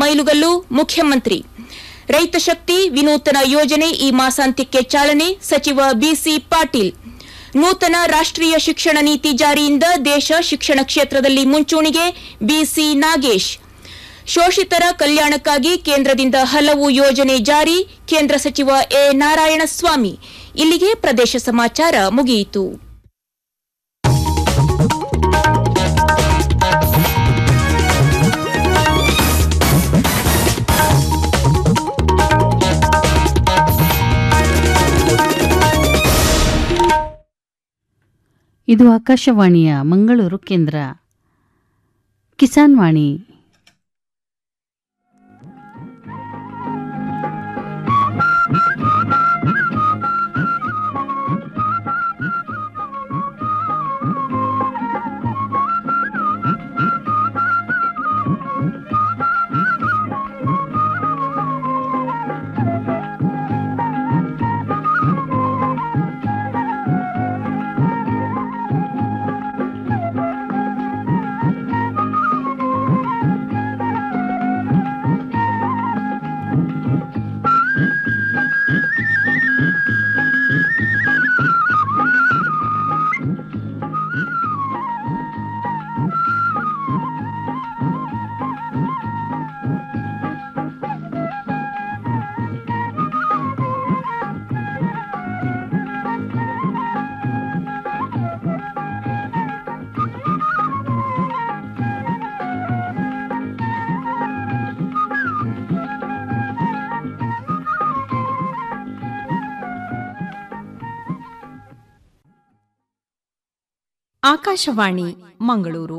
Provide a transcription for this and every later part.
ಮೈಲುಗಲ್ಲು ಮುಖ್ಯಮಂತ್ರಿ ರೈತ ಶಕ್ತಿ ವಿನೂತನ ಯೋಜನೆ ಈ ಮಾಸಾಂತ್ಯಕ್ಕೆ ಚಾಲನೆ ಸಚಿವ ಬಿಸಿ ಪಾಟೀಲ್ ನೂತನ ರಾಷ್ಟ್ರೀಯ ಶಿಕ್ಷಣ ನೀತಿ ಜಾರಿಯಿಂದ ದೇಶ ಶಿಕ್ಷಣ ಕ್ಷೇತ್ರದಲ್ಲಿ ಮುಂಚೂಣಿಗೆ ಬಿಸಿ ನಾಗೇಶ್ ಶೋಷಿತರ ಕಲ್ಯಾಣಕ್ಕಾಗಿ ಕೇಂದ್ರದಿಂದ ಹಲವು ಯೋಜನೆ ಜಾರಿ ಕೇಂದ್ರ ಸಚಿವ ಎ ನಾರಾಯಣಸ್ವಾಮಿ ಇಲ್ಲಿಗೆ ಪ್ರದೇಶ ಸಮಾಚಾರ ಮುಗಿಯಿತು ಇದು ಆಕಾಶವಾಣಿಯ ಮಂಗಳೂರು ಕೇಂದ್ರ ಕಿಸಾನ್ ವಾಣಿ ಆಕಾಶವಾಣಿ ಮಂಗಳೂರು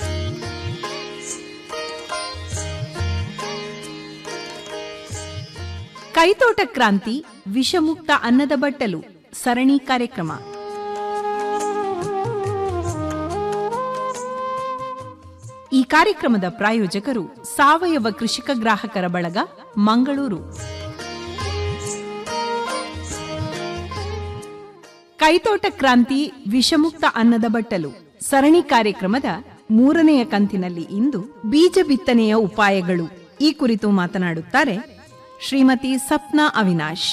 ಕೈತೋಟ ಕ್ರಾಂತಿ ವಿಷಮುಕ್ತ ಅನ್ನದ ಬಟ್ಟಲು ಸರಣಿ ಕಾರ್ಯಕ್ರಮ ಈ ಕಾರ್ಯಕ್ರಮದ ಪ್ರಾಯೋಜಕರು ಸಾವಯವ ಕೃಷಿಕ ಗ್ರಾಹಕರ ಬಳಗ ಮಂಗಳೂರು ಕೈತೋಟ ಕ್ರಾಂತಿ ವಿಷಮುಕ್ತ ಅನ್ನದ ಬಟ್ಟಲು ಸರಣಿ ಕಾರ್ಯಕ್ರಮದ ಮೂರನೆಯ ಕಂತಿನಲ್ಲಿ ಇಂದು ಬೀಜ ಬಿತ್ತನೆಯ ಉಪಾಯಗಳು ಈ ಕುರಿತು ಮಾತನಾಡುತ್ತಾರೆ ಶ್ರೀಮತಿ ಸಪ್ನಾ ಅವಿನಾಶ್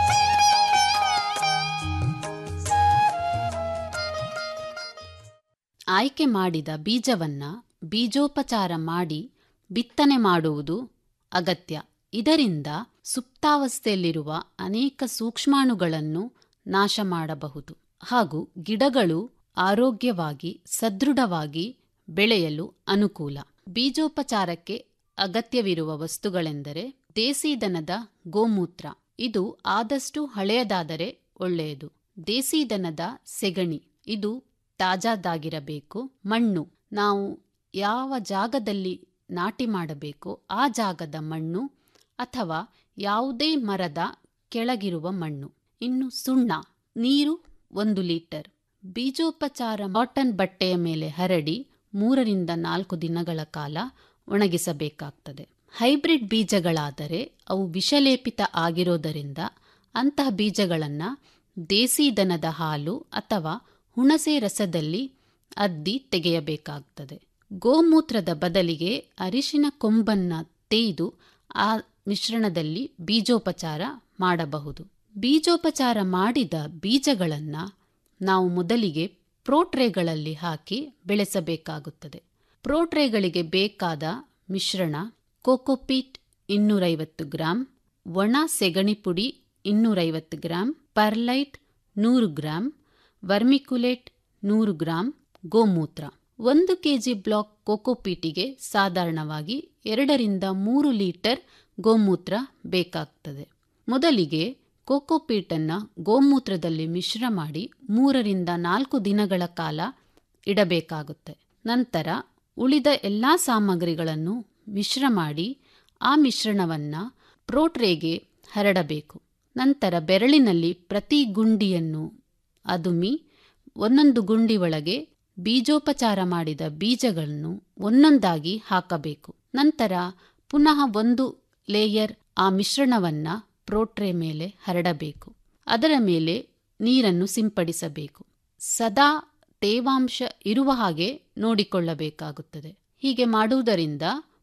ಆಯ್ಕೆ ಮಾಡಿದ ಬೀಜವನ್ನ ಬೀಜೋಪಚಾರ ಮಾಡಿ ಬಿತ್ತನೆ ಮಾಡುವುದು ಅಗತ್ಯ ಇದರಿಂದ ಸುಪ್ತಾವಸ್ಥೆಯಲ್ಲಿರುವ ಅನೇಕ ಸೂಕ್ಷ್ಮಾಣುಗಳನ್ನು ನಾಶ ಮಾಡಬಹುದು ಹಾಗೂ ಗಿಡಗಳು ಆರೋಗ್ಯವಾಗಿ ಸದೃಢವಾಗಿ ಬೆಳೆಯಲು ಅನುಕೂಲ ಬೀಜೋಪಚಾರಕ್ಕೆ ಅಗತ್ಯವಿರುವ ವಸ್ತುಗಳೆಂದರೆ ದೇಸಿ ದನದ ಗೋಮೂತ್ರ ಇದು ಆದಷ್ಟು ಹಳೆಯದಾದರೆ ಒಳ್ಳೆಯದು ದೇಸಿ ದನದ ಸೆಗಣಿ ಇದು ತಾಜಾದಾಗಿರಬೇಕು ಮಣ್ಣು ನಾವು ಯಾವ ಜಾಗದಲ್ಲಿ ನಾಟಿ ಮಾಡಬೇಕೋ ಆ ಜಾಗದ ಮಣ್ಣು ಅಥವಾ ಯಾವುದೇ ಮರದ ಕೆಳಗಿರುವ ಮಣ್ಣು ಇನ್ನು ಸುಣ್ಣ ನೀರು ಒಂದು ಲೀಟರ್ ಬೀಜೋಪಚಾರ ಕಾಟನ್ ಬಟ್ಟೆಯ ಮೇಲೆ ಹರಡಿ ಮೂರರಿಂದ ನಾಲ್ಕು ದಿನಗಳ ಕಾಲ ಒಣಗಿಸಬೇಕಾಗ್ತದೆ ಹೈಬ್ರಿಡ್ ಬೀಜಗಳಾದರೆ ಅವು ವಿಷಲೇಪಿತ ಆಗಿರೋದರಿಂದ ಅಂತಹ ಬೀಜಗಳನ್ನು ದೇಸಿ ದನದ ಹಾಲು ಅಥವಾ ಹುಣಸೆ ರಸದಲ್ಲಿ ಅದ್ದಿ ತೆಗೆಯಬೇಕಾಗ್ತದೆ ಗೋಮೂತ್ರದ ಬದಲಿಗೆ ಅರಿಶಿನ ಕೊಂಬನ್ನ ತೇಯ್ದು ಆ ಮಿಶ್ರಣದಲ್ಲಿ ಬೀಜೋಪಚಾರ ಮಾಡಬಹುದು ಬೀಜೋಪಚಾರ ಮಾಡಿದ ಬೀಜಗಳನ್ನು ನಾವು ಮೊದಲಿಗೆ ಪ್ರೋಟ್ರೇಗಳಲ್ಲಿ ಹಾಕಿ ಬೆಳೆಸಬೇಕಾಗುತ್ತದೆ ಪ್ರೋಟ್ರೇಗಳಿಗೆ ಬೇಕಾದ ಮಿಶ್ರಣ ಕೋಕೋಪೀಟ್ ಇನ್ನೂರೈವತ್ತು ಗ್ರಾಂ ಒಣ ಸೆಗಣಿ ಪುಡಿ ಇನ್ನೂರೈವತ್ತು ಗ್ರಾಂ ಪರ್ಲೈಟ್ ನೂರು ಗ್ರಾಂ ವರ್ಮಿಕ್ಯುಲೇಟ್ ನೂರು ಗ್ರಾಂ ಗೋಮೂತ್ರ ಒಂದು ಕೆಜಿ ಬ್ಲಾಕ್ ಕೋಕೋಪೀಟಿಗೆ ಸಾಧಾರಣವಾಗಿ ಎರಡರಿಂದ ಮೂರು ಲೀಟರ್ ಗೋಮೂತ್ರ ಬೇಕಾಗ್ತದೆ ಮೊದಲಿಗೆ ಕೋಕೋಪೀಟನ್ನು ಗೋಮೂತ್ರದಲ್ಲಿ ಮಿಶ್ರ ಮಾಡಿ ಮೂರರಿಂದ ನಾಲ್ಕು ದಿನಗಳ ಕಾಲ ಇಡಬೇಕಾಗುತ್ತೆ ನಂತರ ಉಳಿದ ಎಲ್ಲ ಸಾಮಗ್ರಿಗಳನ್ನು ಮಿಶ್ರ ಮಾಡಿ ಆ ಮಿಶ್ರಣವನ್ನು ಪ್ರೋಟ್ರೇಗೆ ಹರಡಬೇಕು ನಂತರ ಬೆರಳಿನಲ್ಲಿ ಪ್ರತಿ ಗುಂಡಿಯನ್ನು ಅದುಮಿ ಒಂದೊಂದು ಗುಂಡಿ ಒಳಗೆ ಬೀಜೋಪಚಾರ ಮಾಡಿದ ಬೀಜಗಳನ್ನು ಒಂದೊಂದಾಗಿ ಹಾಕಬೇಕು ನಂತರ ಪುನಃ ಒಂದು ಲೇಯರ್ ಆ ಮಿಶ್ರಣವನ್ನ ಪ್ರೋಟ್ರೆ ಮೇಲೆ ಹರಡಬೇಕು ಅದರ ಮೇಲೆ ನೀರನ್ನು ಸಿಂಪಡಿಸಬೇಕು ಸದಾ ತೇವಾಂಶ ಇರುವ ಹಾಗೆ ನೋಡಿಕೊಳ್ಳಬೇಕಾಗುತ್ತದೆ ಹೀಗೆ ಮಾಡುವುದರಿಂದ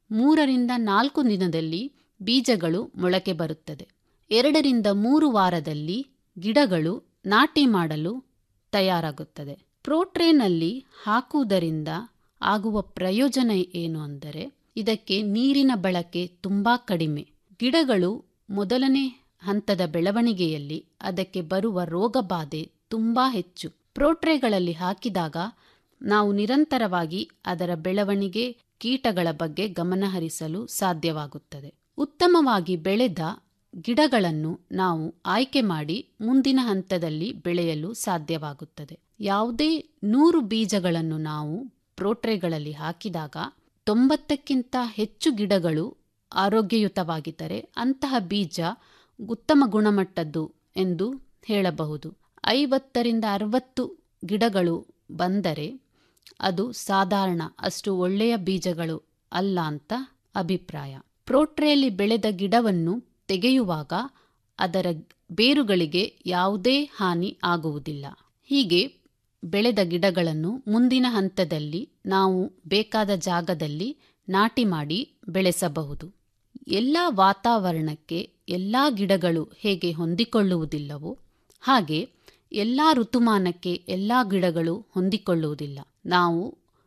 ಮೂರರಿಂದ ನಾಲ್ಕು ದಿನದಲ್ಲಿ ಬೀಜಗಳು ಮೊಳಕೆ ಬರುತ್ತದೆ ಎರಡರಿಂದ ಮೂರು ವಾರದಲ್ಲಿ ಗಿಡಗಳು ನಾಟಿ ಮಾಡಲು ತಯಾರಾಗುತ್ತದೆ ಪ್ರೋಟ್ರೇನಲ್ಲಿ ಹಾಕುವುದರಿಂದ ಆಗುವ ಪ್ರಯೋಜನ ಏನು ಅಂದರೆ ಇದಕ್ಕೆ ನೀರಿನ ಬಳಕೆ ತುಂಬಾ ಕಡಿಮೆ ಗಿಡಗಳು ಮೊದಲನೇ ಹಂತದ ಬೆಳವಣಿಗೆಯಲ್ಲಿ ಅದಕ್ಕೆ ಬರುವ ರೋಗಬಾಧೆ ತುಂಬಾ ಹೆಚ್ಚು ಪ್ರೋಟ್ರೇಗಳಲ್ಲಿ ಹಾಕಿದಾಗ ನಾವು ನಿರಂತರವಾಗಿ ಅದರ ಬೆಳವಣಿಗೆ ಕೀಟಗಳ ಬಗ್ಗೆ ಗಮನಹರಿಸಲು ಸಾಧ್ಯವಾಗುತ್ತದೆ ಉತ್ತಮವಾಗಿ ಬೆಳೆದ ಗಿಡಗಳನ್ನು ನಾವು ಆಯ್ಕೆ ಮಾಡಿ ಮುಂದಿನ ಹಂತದಲ್ಲಿ ಬೆಳೆಯಲು ಸಾಧ್ಯವಾಗುತ್ತದೆ ಯಾವುದೇ ನೂರು ಬೀಜಗಳನ್ನು ನಾವು ಪ್ರೋಟ್ರೇಗಳಲ್ಲಿ ಹಾಕಿದಾಗ ತೊಂಬತ್ತಕ್ಕಿಂತ ಹೆಚ್ಚು ಗಿಡಗಳು ಆರೋಗ್ಯಯುತವಾಗಿದ್ದರೆ ಅಂತಹ ಬೀಜ ಉತ್ತಮ ಗುಣಮಟ್ಟದ್ದು ಎಂದು ಹೇಳಬಹುದು ಐವತ್ತರಿಂದ ಅರವತ್ತು ಗಿಡಗಳು ಬಂದರೆ ಅದು ಸಾಧಾರಣ ಅಷ್ಟು ಒಳ್ಳೆಯ ಬೀಜಗಳು ಅಲ್ಲ ಅಂತ ಅಭಿಪ್ರಾಯ ಪ್ರೋಟ್ರೆಯಲ್ಲಿ ಬೆಳೆದ ಗಿಡವನ್ನು ತೆಗೆಯುವಾಗ ಅದರ ಬೇರುಗಳಿಗೆ ಯಾವುದೇ ಹಾನಿ ಆಗುವುದಿಲ್ಲ ಹೀಗೆ ಬೆಳೆದ ಗಿಡಗಳನ್ನು ಮುಂದಿನ ಹಂತದಲ್ಲಿ ನಾವು ಬೇಕಾದ ಜಾಗದಲ್ಲಿ ನಾಟಿ ಮಾಡಿ ಬೆಳೆಸಬಹುದು ಎಲ್ಲ ವಾತಾವರಣಕ್ಕೆ ಎಲ್ಲ ಗಿಡಗಳು ಹೇಗೆ ಹೊಂದಿಕೊಳ್ಳುವುದಿಲ್ಲವೋ ಹಾಗೆ ಎಲ್ಲ ಋತುಮಾನಕ್ಕೆ ಎಲ್ಲ ಗಿಡಗಳು ಹೊಂದಿಕೊಳ್ಳುವುದಿಲ್ಲ ನಾವು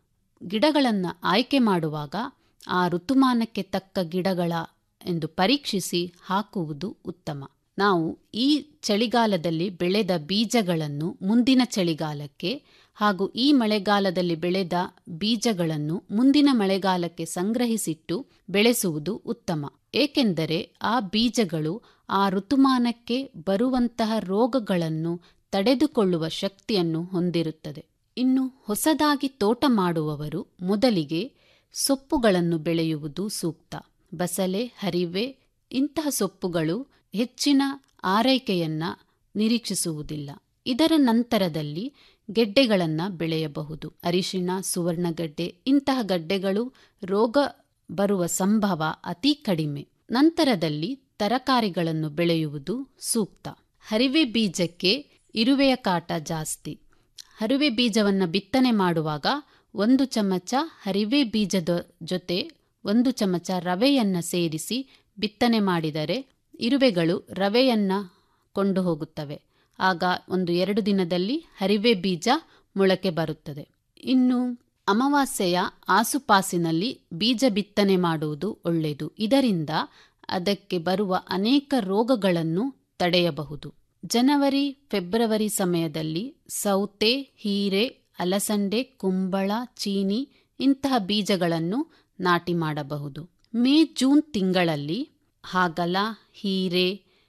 ಗಿಡಗಳನ್ನು ಆಯ್ಕೆ ಮಾಡುವಾಗ ಆ ಋತುಮಾನಕ್ಕೆ ತಕ್ಕ ಗಿಡಗಳ ಎಂದು ಪರೀಕ್ಷಿಸಿ ಹಾಕುವುದು ಉತ್ತಮ ನಾವು ಈ ಚಳಿಗಾಲದಲ್ಲಿ ಬೆಳೆದ ಬೀಜಗಳನ್ನು ಮುಂದಿನ ಚಳಿಗಾಲಕ್ಕೆ ಹಾಗೂ ಈ ಮಳೆಗಾಲದಲ್ಲಿ ಬೆಳೆದ ಬೀಜಗಳನ್ನು ಮುಂದಿನ ಮಳೆಗಾಲಕ್ಕೆ ಸಂಗ್ರಹಿಸಿಟ್ಟು ಬೆಳೆಸುವುದು ಉತ್ತಮ ಏಕೆಂದರೆ ಆ ಬೀಜಗಳು ಆ ಋತುಮಾನಕ್ಕೆ ಬರುವಂತಹ ರೋಗಗಳನ್ನು ತಡೆದುಕೊಳ್ಳುವ ಶಕ್ತಿಯನ್ನು ಹೊಂದಿರುತ್ತದೆ ಇನ್ನು ಹೊಸದಾಗಿ ತೋಟ ಮಾಡುವವರು ಮೊದಲಿಗೆ ಸೊಪ್ಪುಗಳನ್ನು ಬೆಳೆಯುವುದು ಸೂಕ್ತ ಬಸಳೆ ಹರಿವೆ ಇಂತಹ ಸೊಪ್ಪುಗಳು ಹೆಚ್ಚಿನ ಆರೈಕೆಯನ್ನ ನಿರೀಕ್ಷಿಸುವುದಿಲ್ಲ ಇದರ ನಂತರದಲ್ಲಿ ಗೆಡ್ಡೆಗಳನ್ನು ಬೆಳೆಯಬಹುದು ಅರಿಶಿಣ ಸುವರ್ಣಗಡ್ಡೆ ಇಂತಹ ಗಡ್ಡೆಗಳು ರೋಗ ಬರುವ ಸಂಭವ ಅತಿ ಕಡಿಮೆ ನಂತರದಲ್ಲಿ ತರಕಾರಿಗಳನ್ನು ಬೆಳೆಯುವುದು ಸೂಕ್ತ ಹರಿವೆ ಬೀಜಕ್ಕೆ ಇರುವೆಯ ಕಾಟ ಜಾಸ್ತಿ ಹರಿವೆ ಬೀಜವನ್ನು ಬಿತ್ತನೆ ಮಾಡುವಾಗ ಒಂದು ಚಮಚ ಹರಿವೆ ಬೀಜದ ಜೊತೆ ಒಂದು ಚಮಚ ರವೆಯನ್ನು ಸೇರಿಸಿ ಬಿತ್ತನೆ ಮಾಡಿದರೆ ಇರುವೆಗಳು ರವೆಯನ್ನ ಕೊಂಡು ಹೋಗುತ್ತವೆ ಆಗ ಒಂದು ಎರಡು ದಿನದಲ್ಲಿ ಹರಿವೆ ಬೀಜ ಮೊಳಕೆ ಬರುತ್ತದೆ ಇನ್ನು ಅಮಾವಾಸ್ಯೆಯ ಆಸುಪಾಸಿನಲ್ಲಿ ಬೀಜ ಬಿತ್ತನೆ ಮಾಡುವುದು ಒಳ್ಳೆಯದು ಇದರಿಂದ ಅದಕ್ಕೆ ಬರುವ ಅನೇಕ ರೋಗಗಳನ್ನು ತಡೆಯಬಹುದು ಜನವರಿ ಫೆಬ್ರವರಿ ಸಮಯದಲ್ಲಿ ಸೌತೆ ಹೀರೆ ಅಲಸಂಡೆ ಕುಂಬಳ ಚೀನಿ ಇಂತಹ ಬೀಜಗಳನ್ನು ನಾಟಿ ಮಾಡಬಹುದು ಮೇ ಜೂನ್ ತಿಂಗಳಲ್ಲಿ ಹಾಗಲ ಹೀರೆ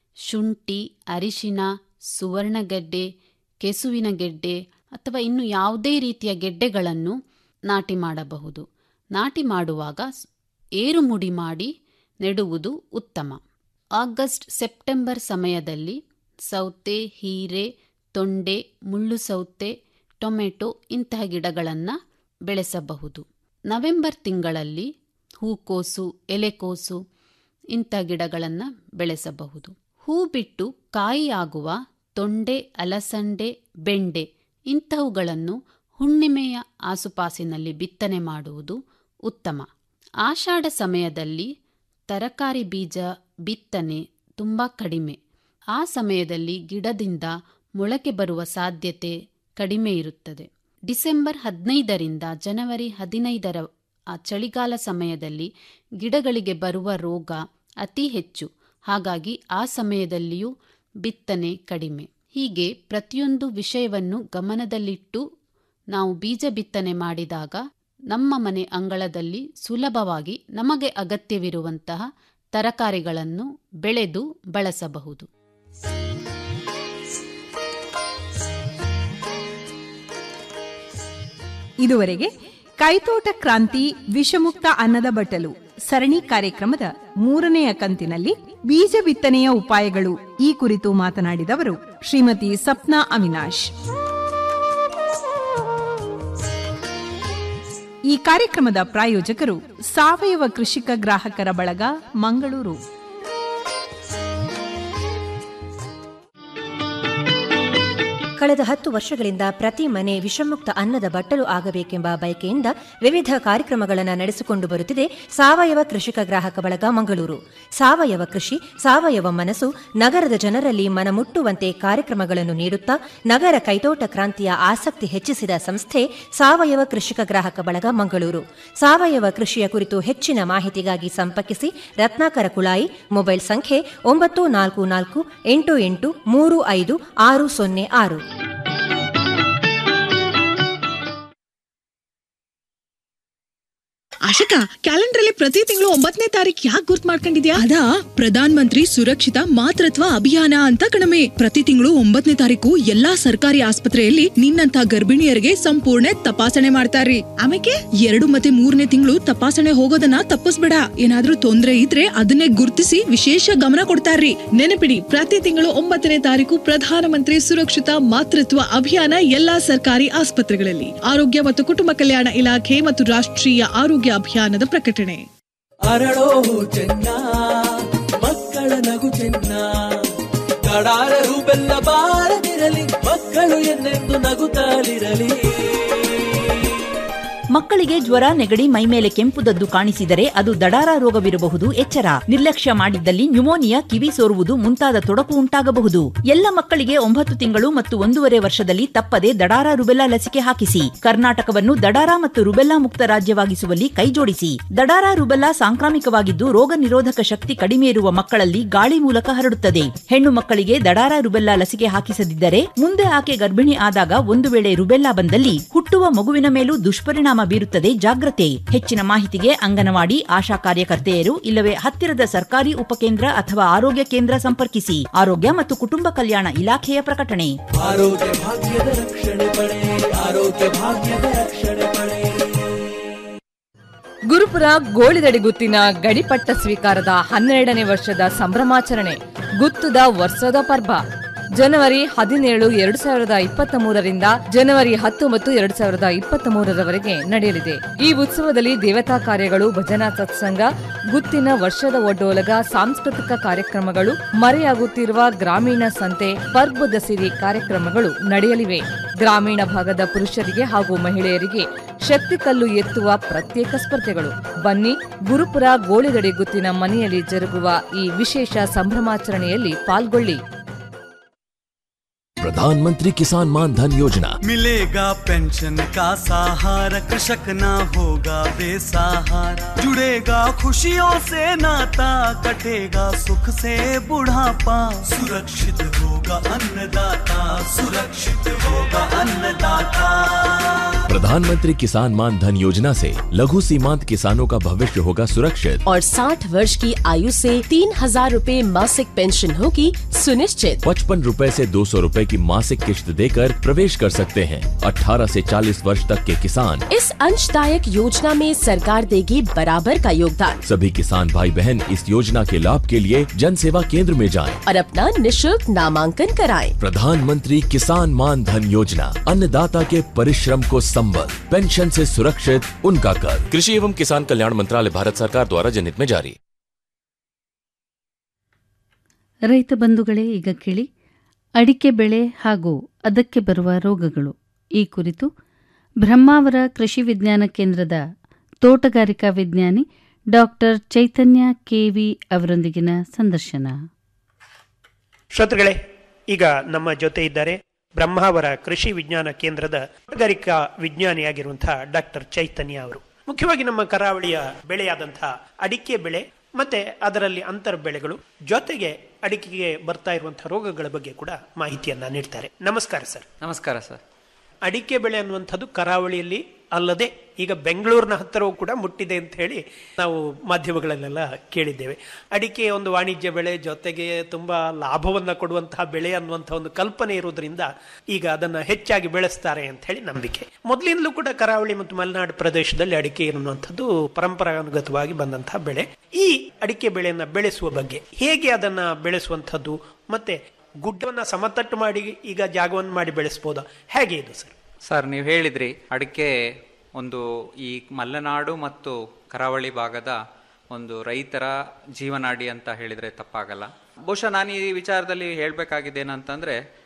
ಶುಂಠಿ ಅರಿಶಿನ ಸುವರ್ಣಗೆಡ್ಡೆ ಕೆಸುವಿನ ಗೆಡ್ಡೆ ಅಥವಾ ಇನ್ನು ಯಾವುದೇ ರೀತಿಯ ಗೆಡ್ಡೆಗಳನ್ನು ನಾಟಿ ಮಾಡಬಹುದು ನಾಟಿ ಮಾಡುವಾಗ ಏರುಮುಡಿ ಮಾಡಿ ನೆಡುವುದು ಉತ್ತಮ ಆಗಸ್ಟ್ ಸೆಪ್ಟೆಂಬರ್ ಸಮಯದಲ್ಲಿ ಸೌತೆ ಹೀರೆ ತೊಂಡೆ ಮುಳ್ಳು ಸೌತೆ ಟೊಮೆಟೊ ಇಂತಹ ಗಿಡಗಳನ್ನು ಬೆಳೆಸಬಹುದು ನವೆಂಬರ್ ತಿಂಗಳಲ್ಲಿ ಹೂಕೋಸು ಎಲೆಕೋಸು ಇಂಥ ಗಿಡಗಳನ್ನು ಬೆಳೆಸಬಹುದು ಹೂ ಬಿಟ್ಟು ಕಾಯಿಯಾಗುವ ತೊಂಡೆ ಅಲಸಂಡೆ ಬೆಂಡೆ ಇಂತಹವುಗಳನ್ನು ಹುಣ್ಣಿಮೆಯ ಆಸುಪಾಸಿನಲ್ಲಿ ಬಿತ್ತನೆ ಮಾಡುವುದು ಉತ್ತಮ ಆಷಾಢ ಸಮಯದಲ್ಲಿ ತರಕಾರಿ ಬೀಜ ಬಿತ್ತನೆ ತುಂಬ ಕಡಿಮೆ ಆ ಸಮಯದಲ್ಲಿ ಗಿಡದಿಂದ ಮೊಳಕೆ ಬರುವ ಸಾಧ್ಯತೆ ಕಡಿಮೆ ಇರುತ್ತದೆ ಡಿಸೆಂಬರ್ ಹದಿನೈದರಿಂದ ಜನವರಿ ಹದಿನೈದರ ಆ ಚಳಿಗಾಲ ಸಮಯದಲ್ಲಿ ಗಿಡಗಳಿಗೆ ಬರುವ ರೋಗ ಅತಿ ಹೆಚ್ಚು ಹಾಗಾಗಿ ಆ ಸಮಯದಲ್ಲಿಯೂ ಬಿತ್ತನೆ ಕಡಿಮೆ ಹೀಗೆ ಪ್ರತಿಯೊಂದು ವಿಷಯವನ್ನು ಗಮನದಲ್ಲಿಟ್ಟು ನಾವು ಬೀಜ ಬಿತ್ತನೆ ಮಾಡಿದಾಗ ನಮ್ಮ ಮನೆ ಅಂಗಳದಲ್ಲಿ ಸುಲಭವಾಗಿ ನಮಗೆ ಅಗತ್ಯವಿರುವಂತಹ ತರಕಾರಿಗಳನ್ನು ಬೆಳೆದು ಬಳಸಬಹುದು ಇದುವರೆಗೆ ಕೈತೋಟ ಕ್ರಾಂತಿ ವಿಷಮುಕ್ತ ಅನ್ನದ ಬಟ್ಟಲು ಸರಣಿ ಕಾರ್ಯಕ್ರಮದ ಮೂರನೆಯ ಕಂತಿನಲ್ಲಿ ಬೀಜ ಬಿತ್ತನೆಯ ಉಪಾಯಗಳು ಈ ಕುರಿತು ಮಾತನಾಡಿದವರು ಶ್ರೀಮತಿ ಸಪ್ನಾ ಅವಿನಾಶ್ ಈ ಕಾರ್ಯಕ್ರಮದ ಪ್ರಾಯೋಜಕರು ಸಾವಯವ ಕೃಷಿಕ ಗ್ರಾಹಕರ ಬಳಗ ಮಂಗಳೂರು ಕಳೆದ ಹತ್ತು ವರ್ಷಗಳಿಂದ ಪ್ರತಿ ಮನೆ ವಿಷಮುಕ್ತ ಅನ್ನದ ಬಟ್ಟಲು ಆಗಬೇಕೆಂಬ ಬಯಕೆಯಿಂದ ವಿವಿಧ ಕಾರ್ಯಕ್ರಮಗಳನ್ನು ನಡೆಸಿಕೊಂಡು ಬರುತ್ತಿದೆ ಸಾವಯವ ಕೃಷಿಕ ಗ್ರಾಹಕ ಬಳಗ ಮಂಗಳೂರು ಸಾವಯವ ಕೃಷಿ ಸಾವಯವ ಮನಸ್ಸು ನಗರದ ಜನರಲ್ಲಿ ಮನಮುಟ್ಟುವಂತೆ ಕಾರ್ಯಕ್ರಮಗಳನ್ನು ನೀಡುತ್ತಾ ನಗರ ಕೈತೋಟ ಕ್ರಾಂತಿಯ ಆಸಕ್ತಿ ಹೆಚ್ಚಿಸಿದ ಸಂಸ್ಥೆ ಸಾವಯವ ಕೃಷಿಕ ಗ್ರಾಹಕ ಬಳಗ ಮಂಗಳೂರು ಸಾವಯವ ಕೃಷಿಯ ಕುರಿತು ಹೆಚ್ಚಿನ ಮಾಹಿತಿಗಾಗಿ ಸಂಪರ್ಕಿಸಿ ರತ್ನಾಕರ ಕುಳಾಯಿ ಮೊಬೈಲ್ ಸಂಖ್ಯೆ ಒಂಬತ್ತು ನಾಲ್ಕು ನಾಲ್ಕು ಎಂಟು ಎಂಟು ಮೂರು ಐದು ಆರು ಸೊನ್ನೆ ಆರು ಆಶಿಕಾ ಕ್ಯಾಲೆಂಡರ್ ಅಲ್ಲಿ ಪ್ರತಿ ತಿಂಗಳು ಒಂಬತ್ತನೇ ತಾರೀಕು ಯಾಕೆ ಗುರ್ತ್ ಮಾಡ್ಕೊಂಡಿದ್ಯಾ ಅದಾ ಪ್ರಧಾನ್ ಮಂತ್ರಿ ಸುರಕ್ಷಿತ ಮಾತೃತ್ವ ಅಭಿಯಾನ ಅಂತ ಕಣಮೆ ಪ್ರತಿ ತಿಂಗಳು ಒಂಬತ್ತನೇ ತಾರೀಕು ಎಲ್ಲಾ ಸರ್ಕಾರಿ ಆಸ್ಪತ್ರೆಯಲ್ಲಿ ನಿನ್ನಂತ ಗರ್ಭಿಣಿಯರಿಗೆ ಸಂಪೂರ್ಣ ತಪಾಸಣೆ ಮಾಡ್ತಾರ್ರಿ ಆಮೇಲೆ ಎರಡು ಮತ್ತೆ ಮೂರನೇ ತಿಂಗಳು ತಪಾಸಣೆ ಹೋಗೋದನ್ನ ತಪ್ಪಿಸ್ಬೇಡ ಏನಾದ್ರೂ ತೊಂದ್ರೆ ಇದ್ರೆ ಅದನ್ನೇ ಗುರ್ತಿಸಿ ವಿಶೇಷ ಗಮನ ಕೊಡ್ತಾರ್ರಿ ನೆನಪಿಡಿ ಪ್ರತಿ ತಿಂಗಳು ಒಂಬತ್ತನೇ ತಾರೀಕು ಪ್ರಧಾನಮಂತ್ರಿ ಸುರಕ್ಷಿತ ಮಾತೃತ್ವ ಅಭಿಯಾನ ಎಲ್ಲಾ ಸರ್ಕಾರಿ ಆಸ್ಪತ್ರೆಗಳಲ್ಲಿ ಆರೋಗ್ಯ ಮತ್ತು ಕುಟುಂಬ ಕಲ್ಯಾಣ ಇಲಾಖೆ ಮತ್ತು ರಾಷ್ಟ್ರೀಯ ಆರೋಗ್ಯ ಅಭಿಯಾನದ ಪ್ರಕಟಣೆ ಅರಳೋ ಚೆನ್ನ ಮಕ್ಕಳ ನಗು ಚೆನ್ನ ಕಡಾರರು ಬೆಲ್ಲ ಬಾರದಿರಲಿ ಮಕ್ಕಳು ಎನ್ನೆಂದು ನಗುತ್ತಾಲಿರಲಿ ಮಕ್ಕಳಿಗೆ ಜ್ವರ ನೆಗಡಿ ಮೈಮೇಲೆ ಕೆಂಪುದದ್ದು ಕಾಣಿಸಿದರೆ ಅದು ದಡಾರ ರೋಗವಿರಬಹುದು ಎಚ್ಚರ ನಿರ್ಲಕ್ಷ್ಯ ಮಾಡಿದ್ದಲ್ಲಿ ನ್ಯುಮೋನಿಯಾ ಕಿವಿ ಸೋರುವುದು ಮುಂತಾದ ತೊಡಕು ಉಂಟಾಗಬಹುದು ಎಲ್ಲ ಮಕ್ಕಳಿಗೆ ಒಂಬತ್ತು ತಿಂಗಳು ಮತ್ತು ಒಂದೂವರೆ ವರ್ಷದಲ್ಲಿ ತಪ್ಪದೆ ದಡಾರ ರುಬೆಲ್ಲಾ ಲಸಿಕೆ ಹಾಕಿಸಿ ಕರ್ನಾಟಕವನ್ನು ದಡಾರ ಮತ್ತು ರುಬೆಲ್ಲಾ ಮುಕ್ತ ರಾಜ್ಯವಾಗಿಸುವಲ್ಲಿ ಕೈಜೋಡಿಸಿ ದಡಾರ ರುಬೆಲ್ಲಾ ಸಾಂಕ್ರಾಮಿಕವಾಗಿದ್ದು ರೋಗ ನಿರೋಧಕ ಶಕ್ತಿ ಕಡಿಮೆ ಇರುವ ಮಕ್ಕಳಲ್ಲಿ ಗಾಳಿ ಮೂಲಕ ಹರಡುತ್ತದೆ ಹೆಣ್ಣು ಮಕ್ಕಳಿಗೆ ದಡಾರ ರುಬೆಲ್ಲಾ ಲಸಿಕೆ ಹಾಕಿಸದಿದ್ದರೆ ಮುಂದೆ ಆಕೆ ಗರ್ಭಿಣಿ ಆದಾಗ ಒಂದು ವೇಳೆ ರುಬೆಲ್ಲಾ ಬಂದಲ್ಲಿ ಹುಟ್ಟುವ ಮಗುವಿನ ಮೇಲೂ ದುಷ್ಪರಿಣಾಮ ಬೀರುತ್ತದೆ ಜಾಗ್ರತೆ ಹೆಚ್ಚಿನ ಮಾಹಿತಿಗೆ ಅಂಗನವಾಡಿ ಆಶಾ ಕಾರ್ಯಕರ್ತೆಯರು ಇಲ್ಲವೇ ಹತ್ತಿರದ ಸರ್ಕಾರಿ ಉಪಕೇಂದ್ರ ಅಥವಾ ಆರೋಗ್ಯ ಕೇಂದ್ರ ಸಂಪರ್ಕಿಸಿ ಆರೋಗ್ಯ ಮತ್ತು ಕುಟುಂಬ ಕಲ್ಯಾಣ ಇಲಾಖೆಯ ಪ್ರಕಟಣೆ ಆರೋಗ್ಯ ಭಾಗ್ಯದ ರಕ್ಷಣೆ ಪಡೆ ಆರೋಗ್ಯ ಭಾಗ್ಯದ ರಕ್ಷಣೆ ಪಡೆ ಗುರುಪುರ ಗೋಳಿದಡಿ ಗುತ್ತಿನ ಗಡಿಪಟ್ಟ ಸ್ವೀಕಾರದ ಹನ್ನೆರಡನೇ ವರ್ಷದ ಸಂಭ್ರಮಾಚರಣೆ ಗುತ್ತುದ ವರ್ಷದ ಪರ್ವ ಜನವರಿ ಹದಿನೇಳು ಎರಡು ಸಾವಿರದ ಇಪ್ಪತ್ತ ಮೂರರಿಂದ ಜನವರಿ ಹತ್ತೊಂಬತ್ತು ಎರಡು ಸಾವಿರದ ಇಪ್ಪತ್ತ ಮೂರರವರೆಗೆ ನಡೆಯಲಿದೆ ಈ ಉತ್ಸವದಲ್ಲಿ ದೇವತಾ ಕಾರ್ಯಗಳು ಭಜನಾ ಸತ್ಸಂಗ ಗುತ್ತಿನ ವರ್ಷದ ಒಡ್ಡೋಲಗ ಸಾಂಸ್ಕೃತಿಕ ಕಾರ್ಯಕ್ರಮಗಳು ಮರೆಯಾಗುತ್ತಿರುವ ಗ್ರಾಮೀಣ ಸಂತೆ ಪರ್ಬದ ಸಿರಿ ಕಾರ್ಯಕ್ರಮಗಳು ನಡೆಯಲಿವೆ ಗ್ರಾಮೀಣ ಭಾಗದ ಪುರುಷರಿಗೆ ಹಾಗೂ ಮಹಿಳೆಯರಿಗೆ ಶಕ್ತಿ ಕಲ್ಲು ಎತ್ತುವ ಪ್ರತ್ಯೇಕ ಸ್ಪರ್ಧೆಗಳು ಬನ್ನಿ ಗುರುಪುರ ಗೋಳಿದಡಿ ಗುತ್ತಿನ ಮನೆಯಲ್ಲಿ ಜರುಗುವ ಈ ವಿಶೇಷ ಸಂಭ್ರಮಾಚರಣೆಯಲ್ಲಿ ಪಾಲ್ಗೊಳ್ಳಿ प्रधानमंत्री किसान मान धन योजना मिलेगा पेंशन का सहारा कृषक ना होगा बेसहारा जुड़ेगा खुशियों से नाता कटेगा सुख से बुढ़ापा सुरक्षित होगा अन्नदाता सुरक्षित होगा अन्नदाता प्रधानमंत्री किसान मान धन योजना से लघु सीमांत किसानों का भविष्य होगा सुरक्षित और 60 वर्ष की आयु से तीन हजार रूपए मासिक पेंशन होगी सुनिश्चित पचपन रूपए से दो सौ रूपए की मासिक किश्त देकर प्रवेश कर सकते हैं 18 से 40 वर्ष तक के किसान इस अंशदायक योजना में सरकार देगी बराबर का योगदान सभी किसान भाई बहन इस योजना के लाभ के लिए जन सेवा केंद्र में जाएं। और अपना निशुल्क नामांकन कराएं। प्रधानमंत्री किसान मान धन योजना अन्नदाता के परिश्रम को संबल पेंशन से सुरक्षित उनका कर कृषि एवं किसान कल्याण मंत्रालय भारत सरकार द्वारा जनहित में जारी ರೈತ ಬಂಧುಗಳೇ ಈಗ ಕೇಳಿ ಅಡಿಕೆ ಬೆಳೆ ಹಾಗೂ ಅದಕ್ಕೆ ಬರುವ ರೋಗಗಳು ಈ ಕುರಿತು ಬ್ರಹ್ಮಾವರ ಕೃಷಿ ವಿಜ್ಞಾನ ಕೇಂದ್ರದ ತೋಟಗಾರಿಕಾ ವಿಜ್ಞಾನಿ ಡಾಕ್ಟರ್ ಚೈತನ್ಯ ಕೆವಿ ಅವರೊಂದಿಗಿನ ಸಂದರ್ಶನ ಶ್ರೋತೃಗಳೇ ಈಗ ನಮ್ಮ ಜೊತೆ ಇದ್ದಾರೆ ಬ್ರಹ್ಮಾವರ ಕೃಷಿ ವಿಜ್ಞಾನ ಕೇಂದ್ರದ ತೋಟಗಾರಿಕಾ ವಿಜ್ಞಾನಿಯಾಗಿರುವಂತಹ ಡಾಕ್ಟರ್ ಚೈತನ್ಯ ಅವರು ಮುಖ್ಯವಾಗಿ ನಮ್ಮ ಕರಾವಳಿಯ ಬೆಳೆಯಾದಂತಹ ಅಡಿಕೆ ಬೆಳೆ ಮತ್ತೆ ಅದರಲ್ಲಿ ಅಂತರ ಬೆಳೆಗಳು ಜೊತೆಗೆ ಅಡಿಕೆಗೆ ಬರ್ತಾ ಇರುವಂತಹ ರೋಗಗಳ ಬಗ್ಗೆ ಕೂಡ ಮಾಹಿತಿಯನ್ನ ನೀಡ್ತಾರೆ ನಮಸ್ಕಾರ ಸರ್ ನಮಸ್ಕಾರ ಸರ್ ಅಡಿಕೆ ಬೆಳೆ ಅನ್ನುವಂಥದ್ದು ಕರಾವಳಿಯಲ್ಲಿ ಅಲ್ಲದೆ ಈಗ ಬೆಂಗಳೂರಿನ ಹತ್ತಿರವೂ ಕೂಡ ಮುಟ್ಟಿದೆ ಅಂತ ಹೇಳಿ ನಾವು ಮಾಧ್ಯಮಗಳಲ್ಲೆಲ್ಲ ಕೇಳಿದ್ದೇವೆ ಅಡಿಕೆ ಒಂದು ವಾಣಿಜ್ಯ ಬೆಳೆ ಜೊತೆಗೆ ತುಂಬಾ ಲಾಭವನ್ನ ಕೊಡುವಂತಹ ಬೆಳೆ ಅನ್ನುವಂತಹ ಒಂದು ಕಲ್ಪನೆ ಇರುವುದರಿಂದ ಈಗ ಅದನ್ನ ಹೆಚ್ಚಾಗಿ ಬೆಳೆಸ್ತಾರೆ ಅಂತ ಹೇಳಿ ನಂಬಿಕೆ ಮೊದಲಿಂದಲೂ ಕೂಡ ಕರಾವಳಿ ಮತ್ತು ಮಲೆನಾಡು ಪ್ರದೇಶದಲ್ಲಿ ಅಡಿಕೆ ಅನ್ನುವಂಥದ್ದು ಪರಂಪರಾನುಗತವಾಗಿ ಬಂದಂತಹ ಬೆಳೆ ಈ ಅಡಿಕೆ ಬೆಳೆಯನ್ನ ಬೆಳೆಸುವ ಬಗ್ಗೆ ಹೇಗೆ ಅದನ್ನ ಬೆಳೆಸುವಂಥದ್ದು ಮತ್ತೆ ಗುಡ್ಡವನ್ನ ಸಮತಟ್ಟು ಮಾಡಿ ಈಗ ಜಾಗವನ್ನು ಮಾಡಿ ಬೆಳೆಸ್ಬೋದಾ ಹೇಗೆ ಇದು ಸರ್ ಸರ್ ನೀವು ಹೇಳಿದ್ರಿ ಅಡಿಕೆ ಒಂದು ಈ ಮಲೆನಾಡು ಮತ್ತು ಕರಾವಳಿ ಭಾಗದ ಒಂದು ರೈತರ ಜೀವನಾಡಿ ಅಂತ ಹೇಳಿದ್ರೆ ತಪ್ಪಾಗಲ್ಲ ಬಹುಶಃ ನಾನು ಈ ವಿಚಾರದಲ್ಲಿ ಹೇಳಬೇಕಾಗಿದೆ ಏನಂತಂದ್ರೆ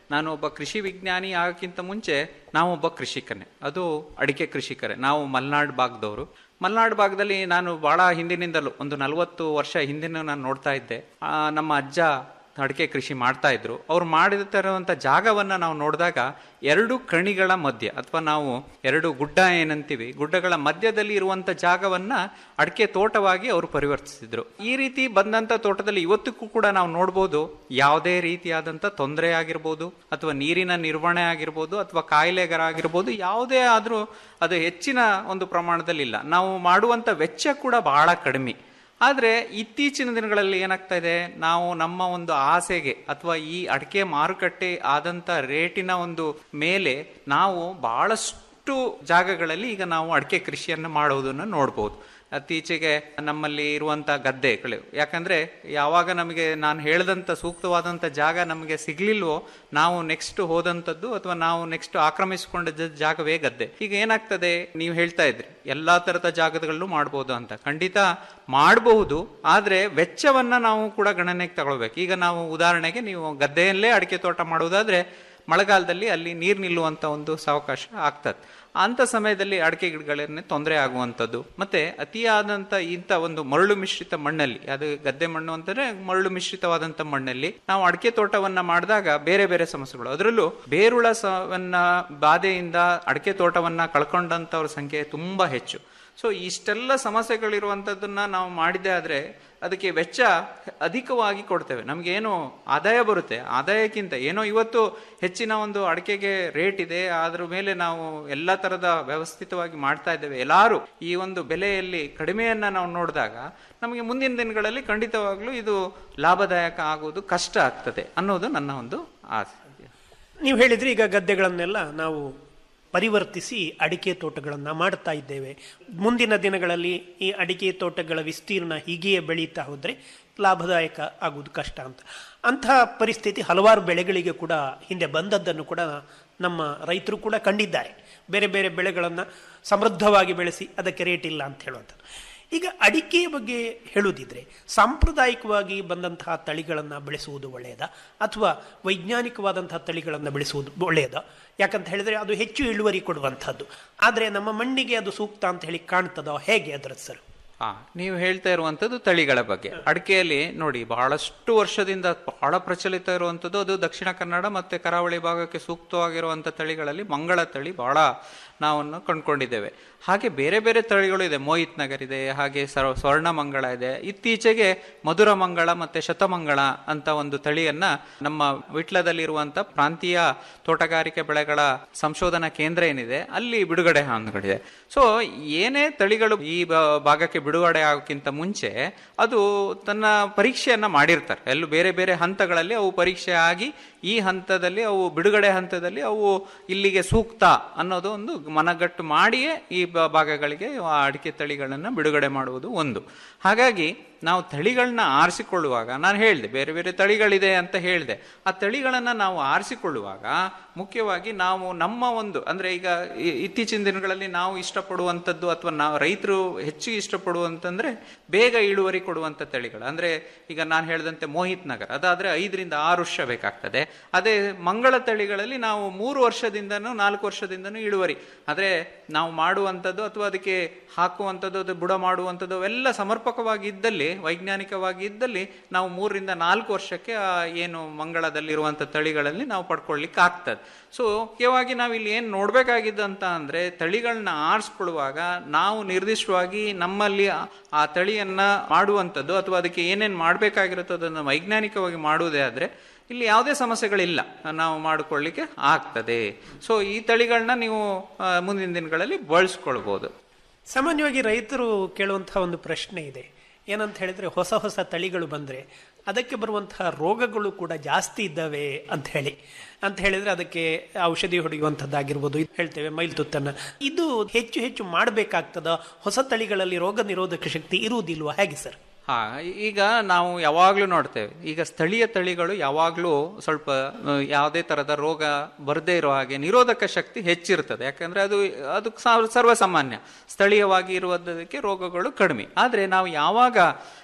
ನಾನು ಒಬ್ಬ ಕೃಷಿ ವಿಜ್ಞಾನಿ ಆಗೋಕ್ಕಿಂತ ಮುಂಚೆ ನಾವೊಬ್ಬ ಕೃಷಿಕನೇ ಅದು ಅಡಿಕೆ ಕೃಷಿಕರೇ ನಾವು ಮಲೆನಾಡು ಭಾಗದವರು ಮಲೆನಾಡು ಭಾಗದಲ್ಲಿ ನಾನು ಬಹಳ ಹಿಂದಿನಿಂದಲೂ ಒಂದು ನಲವತ್ತು ವರ್ಷ ಹಿಂದಿನ ನಾನು ನೋಡ್ತಾ ಇದ್ದೆ ಆ, ನಮ್ಮ ಅಜ್ಜ ಅಡಿಕೆ ಕೃಷಿ ಮಾಡ್ತಾ ಇದ್ರು ಅವ್ರು ಮಾಡಿರುವಂಥ ಜಾಗವನ್ನ ನಾವು ನೋಡಿದಾಗ ಎರಡು ಕಣಿಗಳ ಮಧ್ಯ ಅಥವಾ ನಾವು ಎರಡು ಗುಡ್ಡ ಏನಂತೀವಿ ಗುಡ್ಡಗಳ ಮಧ್ಯದಲ್ಲಿ ಇರುವಂತ ಜಾಗವನ್ನ ಅಡಿಕೆ ತೋಟವಾಗಿ ಅವರು ಪರಿವರ್ತಿಸಿದ್ರು ಈ ರೀತಿ ಬಂದಂತ ತೋಟದಲ್ಲಿ ಇವತ್ತಿಗೂ ಕೂಡ ನಾವು ನೋಡ್ಬೋದು ಯಾವುದೇ ರೀತಿಯಾದಂಥ ತೊಂದರೆ ಆಗಿರ್ಬೋದು ಅಥವಾ ನೀರಿನ ನಿರ್ವಹಣೆ ಆಗಿರ್ಬೋದು ಅಥವಾ ಕಾಯಿಲೆಗರ ಆಗಿರ್ಬೋದು ಯಾವುದೇ ಆದರೂ ಅದು ಹೆಚ್ಚಿನ ಒಂದು ಪ್ರಮಾಣದಲ್ಲಿ ಇಲ್ಲ ನಾವು ಮಾಡುವಂಥ ವೆಚ್ಚ ಕೂಡ ಬಹಳ ಕಡಿಮೆ ಆದರೆ ಇತ್ತೀಚಿನ ದಿನಗಳಲ್ಲಿ ಏನಾಗ್ತಾ ಇದೆ ನಾವು ನಮ್ಮ ಒಂದು ಆಸೆಗೆ ಅಥವಾ ಈ ಅಡಿಕೆ ಮಾರುಕಟ್ಟೆ ಆದಂಥ ರೇಟಿನ ಒಂದು ಮೇಲೆ ನಾವು ಬಹಳಷ್ಟು ಜಾಗಗಳಲ್ಲಿ ಈಗ ನಾವು ಅಡಿಕೆ ಕೃಷಿಯನ್ನು ಮಾಡೋದನ್ನು ನೋಡ್ಬೋದು ಇತ್ತೀಚೆಗೆ ನಮ್ಮಲ್ಲಿ ಇರುವಂತ ಗದ್ದೆಗಳು ಯಾಕಂದ್ರೆ ಯಾವಾಗ ನಮಗೆ ನಾನು ಹೇಳಿದಂತ ಸೂಕ್ತವಾದಂತ ಜಾಗ ನಮಗೆ ಸಿಗ್ಲಿಲ್ವೋ ನಾವು ನೆಕ್ಸ್ಟ್ ಹೋದಂಥದ್ದು ಅಥವಾ ನಾವು ನೆಕ್ಸ್ಟ್ ಆಕ್ರಮಿಸಿಕೊಂಡ ಜಾಗವೇ ಗದ್ದೆ ಈಗ ಏನಾಗ್ತದೆ ನೀವು ಹೇಳ್ತಾ ಇದ್ರಿ ಎಲ್ಲಾ ತರದ ಜಾಗದಲ್ಲೂ ಮಾಡ್ಬೋದು ಅಂತ ಖಂಡಿತ ಮಾಡಬಹುದು ಆದ್ರೆ ವೆಚ್ಚವನ್ನ ನಾವು ಕೂಡ ಗಣನೆಗೆ ತಗೊಳ್ಬೇಕು ಈಗ ನಾವು ಉದಾಹರಣೆಗೆ ನೀವು ಗದ್ದೆಯಲ್ಲೇ ಅಡಿಕೆ ತೋಟ ಮಾಡುವುದಾದ್ರೆ ಮಳೆಗಾಲದಲ್ಲಿ ಅಲ್ಲಿ ನೀರು ನಿಲ್ಲುವಂತ ಒಂದು ಸಾವಕಾಶ ಆಗ್ತದೆ ಅಂತ ಸಮಯದಲ್ಲಿ ಅಡಿಕೆ ಗಿಡಗಳನ್ನೇ ತೊಂದರೆ ಆಗುವಂಥದ್ದು ಮತ್ತೆ ಅತಿಯಾದಂಥ ಇಂಥ ಒಂದು ಮರಳು ಮಿಶ್ರಿತ ಮಣ್ಣಲ್ಲಿ ಅದು ಗದ್ದೆ ಮಣ್ಣು ಅಂತಂದ್ರೆ ಮರಳು ಮಿಶ್ರಿತವಾದಂಥ ಮಣ್ಣಲ್ಲಿ ನಾವು ಅಡಿಕೆ ತೋಟವನ್ನ ಮಾಡಿದಾಗ ಬೇರೆ ಬೇರೆ ಸಮಸ್ಯೆಗಳು ಅದರಲ್ಲೂ ಬೇರುಳ ಸವನ್ನ ಬಾಧೆಯಿಂದ ಅಡಿಕೆ ತೋಟವನ್ನ ಕಳ್ಕೊಂಡಂಥವ್ರ ಸಂಖ್ಯೆ ತುಂಬಾ ಹೆಚ್ಚು ಸೊ ಇಷ್ಟೆಲ್ಲ ಸಮಸ್ಯೆಗಳಿರುವಂಥದ್ದನ್ನ ನಾವು ಮಾಡಿದೆ ಆದ್ರೆ ಅದಕ್ಕೆ ವೆಚ್ಚ ಅಧಿಕವಾಗಿ ಕೊಡ್ತೇವೆ ನಮಗೇನು ಆದಾಯ ಬರುತ್ತೆ ಆದಾಯಕ್ಕಿಂತ ಏನೋ ಇವತ್ತು ಹೆಚ್ಚಿನ ಒಂದು ಅಡಿಕೆಗೆ ರೇಟ್ ಇದೆ ಅದ್ರ ಮೇಲೆ ನಾವು ಎಲ್ಲ ತರದ ವ್ಯವಸ್ಥಿತವಾಗಿ ಮಾಡ್ತಾ ಇದ್ದೇವೆ ಎಲ್ಲಾರು ಈ ಒಂದು ಬೆಲೆಯಲ್ಲಿ ಕಡಿಮೆಯನ್ನ ನಾವು ನೋಡಿದಾಗ ನಮಗೆ ಮುಂದಿನ ದಿನಗಳಲ್ಲಿ ಖಂಡಿತವಾಗ್ಲೂ ಇದು ಲಾಭದಾಯಕ ಆಗುವುದು ಕಷ್ಟ ಆಗ್ತದೆ ಅನ್ನೋದು ನನ್ನ ಒಂದು ಆಸೆ ನೀವು ಹೇಳಿದ್ರಿ ಈಗ ಗದ್ದೆಗಳನ್ನೆಲ್ಲ ನಾವು ಪರಿವರ್ತಿಸಿ ಅಡಿಕೆ ತೋಟಗಳನ್ನು ಮಾಡ್ತಾ ಇದ್ದೇವೆ ಮುಂದಿನ ದಿನಗಳಲ್ಲಿ ಈ ಅಡಿಕೆ ತೋಟಗಳ ವಿಸ್ತೀರ್ಣ ಹೀಗೆಯೇ ಬೆಳೀತಾ ಹೋದರೆ ಲಾಭದಾಯಕ ಆಗುವುದು ಕಷ್ಟ ಅಂತ ಅಂತಹ ಪರಿಸ್ಥಿತಿ ಹಲವಾರು ಬೆಳೆಗಳಿಗೆ ಕೂಡ ಹಿಂದೆ ಬಂದದ್ದನ್ನು ಕೂಡ ನಮ್ಮ ರೈತರು ಕೂಡ ಕಂಡಿದ್ದಾರೆ ಬೇರೆ ಬೇರೆ ಬೆಳೆಗಳನ್ನು ಸಮೃದ್ಧವಾಗಿ ಬೆಳೆಸಿ ಅದಕ್ಕೆ ರೇಟ್ ಇಲ್ಲ ಅಂತ ಹೇಳುವಂಥದ್ದು ಈಗ ಅಡಿಕೆಯ ಬಗ್ಗೆ ಹೇಳುವುದಿದ್ರೆ ಸಾಂಪ್ರದಾಯಿಕವಾಗಿ ಬಂದಂತಹ ತಳಿಗಳನ್ನು ಬೆಳೆಸುವುದು ಒಳ್ಳೆಯದಾ ಅಥವಾ ವೈಜ್ಞಾನಿಕವಾದಂತಹ ತಳಿಗಳನ್ನು ಬೆಳೆಸುವುದು ಒಳ್ಳೆಯದಾ ಯಾಕಂತ ಹೇಳಿದ್ರೆ ಅದು ಹೆಚ್ಚು ಇಳುವರಿ ಕೊಡುವಂಥದ್ದು ಆದರೆ ನಮ್ಮ ಮಣ್ಣಿಗೆ ಅದು ಸೂಕ್ತ ಅಂತ ಹೇಳಿ ಕಾಣ್ತದೋ ಹೇಗೆ ಅದರ ಸರ್ ಹಾ ನೀವು ಹೇಳ್ತಾ ಇರುವಂತದ್ದು ತಳಿಗಳ ಬಗ್ಗೆ ಅಡಿಕೆಯಲ್ಲಿ ನೋಡಿ ಬಹಳಷ್ಟು ವರ್ಷದಿಂದ ಬಹಳ ಪ್ರಚಲಿತ ಇರುವಂತದ್ದು ಅದು ದಕ್ಷಿಣ ಕನ್ನಡ ಮತ್ತೆ ಕರಾವಳಿ ಭಾಗಕ್ಕೆ ಸೂಕ್ತವಾಗಿರುವಂತ ತಳಿಗಳಲ್ಲಿ ಮಂಗಳ ತಳಿ ಬಹಳ ನಾವನ್ನು ಕಂಡುಕೊಂಡಿದ್ದೇವೆ ಹಾಗೆ ಬೇರೆ ಬೇರೆ ತಳಿಗಳು ಇದೆ ಮೋಹಿತ್ ನಗರ್ ಇದೆ ಹಾಗೆ ಸರ್- ಸ್ವರ್ಣ ಮಂಗಳ ಇದೆ ಇತ್ತೀಚೆಗೆ ಮಧುರ ಮಂಗಳ ಮತ್ತೆ ಶತಮಂಗಳ ಅಂತ ಒಂದು ತಳಿಯನ್ನ ನಮ್ಮ ವಿಟ್ಲದಲ್ಲಿರುವಂತ ಪ್ರಾಂತೀಯ ತೋಟಗಾರಿಕೆ ಬೆಳೆಗಳ ಸಂಶೋಧನಾ ಕೇಂದ್ರ ಏನಿದೆ ಅಲ್ಲಿ ಬಿಡುಗಡೆ ಹಂಗಡಿದೆ ಸೊ ಏನೇ ತಳಿಗಳು ಈ ಬ- ಭಾಗಕ್ಕೆ ಬಿಡುಗಡೆ ಆಗೋಕ್ಕಿಂತ ಮುಂಚೆ ಅದು ತನ್ನ ಪರೀಕ್ಷೆಯನ್ನ ಮಾಡಿರ್ತಾರೆ ಎಲ್ಲೂ ಬೇರೆ ಬೇರೆ ಹಂತಗಳಲ್ಲಿ ಅವು ಪರೀಕ್ಷೆ ಆಗಿ ಈ ಹಂತದಲ್ಲಿ ಅವು ಬಿಡುಗಡೆ ಹಂತದಲ್ಲಿ ಅವು ಇಲ್ಲಿಗೆ ಸೂಕ್ತ ಅನ್ನೋದು ಒಂದು ಮನಗಟ್ಟು ಮಾಡಿಯೇ ಈ ಬ- ಭಾಗಗಳಿಗೆ ಆ ಅಡಿಕೆ ತಳಿಗಳನ್ನು ಬಿಡುಗಡೆ ಮಾಡುವುದು ಒಂದು ಹಾಗಾಗಿ ನಾವು ತಳಿಗಳನ್ನ ಆರಿಸಿಕೊಳ್ಳುವಾಗ ನಾನು ಹೇಳಿದೆ ಬೇರೆ ಬೇರೆ ತಳಿಗಳಿದೆ ಅಂತ ಹೇಳಿದೆ ಆ ತಳಿಗಳನ್ನ ನಾವು ಆರಿಸಿಕೊಳ್ಳುವಾಗ ಮುಖ್ಯವಾಗಿ ನಾವು ನಮ್ಮ ಒಂದು ಅಂದ್ರೆ ಈಗ ಇ- ಇತ್ತೀಚಿನ ದಿನಗಳಲ್ಲಿ ನಾವು ಇಷ್ಟಪಡುವಂಥದ್ದು ಅಥವಾ ನಾವು ರೈತರು ಹೆಚ್ಚು ಇಷ್ಟಪಡುವಂತಂದ್ರೆ ಬೇಗ ಇಳುವರಿ ಕೊಡುವಂತ ತಳಿಗಳು ಅಂದ್ರೆ ಈಗ ನಾನು ಹೇಳಿದಂತೆ ಮೋಹಿತ್ ನಗರ್ ಅದಾದ್ರೆ ಐದರಿಂದ ಆರು ವರ್ಷ ಬೇಕಾಗ್ತದೆ ಅದೇ ಮಂಗಳ ತಳಿಗಳಲ್ಲಿ ನಾವು ಮೂರು ವರ್ಷದಿಂದನೂ ನಾಲ್ಕು ವರ್ಷದಿಂದನೂ ಇಳುವರಿ ಆದ್ರೆ ನಾವು ಮಾಡುವಂಥದ್ದು ಅಥವಾ ಅದಕ್ಕೆ ಹಾಕುವಂಥದ್ದು ಅದು ಬುಡ ಮಾಡುವಂಥದ್ದು ಅವೆಲ್ಲ ಸಮರ್ಪಕವಾಗಿ ಇದ್ದಲ್ಲಿ ವೈಜ್ಞಾನಿಕವಾಗಿ ಇದ್ದಲ್ಲಿ ನಾವು ಮೂರರಿಂದ ನಾಲ್ಕು ವರ್ಷಕ್ಕೆ ಆ ಏನು ಮಂಗಳದಲ್ಲಿರುವಂಥ ತಳಿಗಳಲ್ಲಿ ನಾವು ಪಡ್ಕೊಳ್ಳಿಕ್ಕೆ ಆಗ್ತದೆ ಸೊ ಮುಖ್ಯವಾಗಿ ನಾವು ಇಲ್ಲಿ ಏನು ನೋಡ್ಬೇಕಾಗಿದ್ದಂತ ಅಂದ್ರೆ ತಳಿಗಳನ್ನ ಆರಿಸ್ಕೊಳ್ಳುವಾಗ ನಾವು ನಿರ್ದಿಷ್ಟವಾಗಿ ನಮ್ಮಲ್ಲಿ ಆ- ಆ ತಳಿಯನ್ನ ಮಾಡುವಂಥದ್ದು ಅಥವಾ ಅದಕ್ಕೆ ಏನೇನು ಮಾಡಬೇಕಾಗಿರುತ್ತೋ ಅದನ್ನು ವೈಜ್ಞಾನಿಕವಾಗಿ ಮಾಡುವುದೇ ಆದ್ರೆ ಇಲ್ಲಿ ಯಾವುದೇ ಸಮಸ್ಯೆಗಳಿಲ್ಲ ನಾವು ಮಾಡಿಕೊಳ್ಳಿಕ್ಕೆ ಆಗ್ತದೆ ಸೊ ಈ ತಳಿಗಳನ್ನ ನೀವು ಆ, ಮುಂದಿನ ದಿನಗಳಲ್ಲಿ ಬಳಸ್ಕೊಳ್ಬೋದು ಸಾಮಾನ್ಯವಾಗಿ ರೈತರು ಕೇಳುವಂತಹ ಒಂದು ಪ್ರಶ್ನೆ ಇದೆ ಏನಂತ ಹೇಳಿದ್ರೆ ಹೊಸ ಹೊಸ ತಳಿಗಳು ಬಂದರೆ ಅದಕ್ಕೆ ಬರುವಂತಹ ರೋಗಗಳು ಕೂಡ ಜಾಸ್ತಿ ಇದ್ದಾವೆ ಅಂತ ಹೇಳಿ ಅಂತ ಹೇಳಿದ್ರೆ ಅದಕ್ಕೆ ಔಷಧಿ ಹೊಡೆಯುವಂಥದ್ದಾಗಿರ್ಬೋದು ಇದು ಹೇಳ್ತೇವೆ ಮೈಲ್ತುತ್ತನ್ನು ಇದು ಹೆಚ್ಚು ಹೆಚ್ಚು ಮಾಡಬೇಕಾಗ್ತದ ಹೊಸ ತಳಿಗಳಲ್ಲಿ ರೋಗ ನಿರೋಧಕ ಶಕ್ತಿ ಇರುವುದಿಲ್ವಾ ಹೇಗೆ ಸರ್ ಹಾ ಈಗ ನಾವು ಯಾವಾಗ್ಲೂ ನೋಡ್ತೇವೆ ಈಗ ಸ್ಥಳೀಯ ತಳಿಗಳು ಯಾವಾಗ್ಲೂ ಸ್ವಲ್ಪ ಆ, ಯಾವುದೇ ತರದ ರೋಗ ಬರದೇ ಇರೋ ಹಾಗೆ ನಿರೋಧಕ ಶಕ್ತಿ ಹೆಚ್ಚಿರ್ತದೆ ಯಾಕಂದ್ರೆ ಅದು ಅದು ಸಾವ್- ಸರ್ವಸಾಮಾನ್ಯ ಸ್ಥಳೀಯವಾಗಿ ಇರುವುದಕ್ಕೆ ರೋಗಗಳು ಕಡಿಮೆ ಆದ್ರೆ ನಾವು ಯಾವಾಗ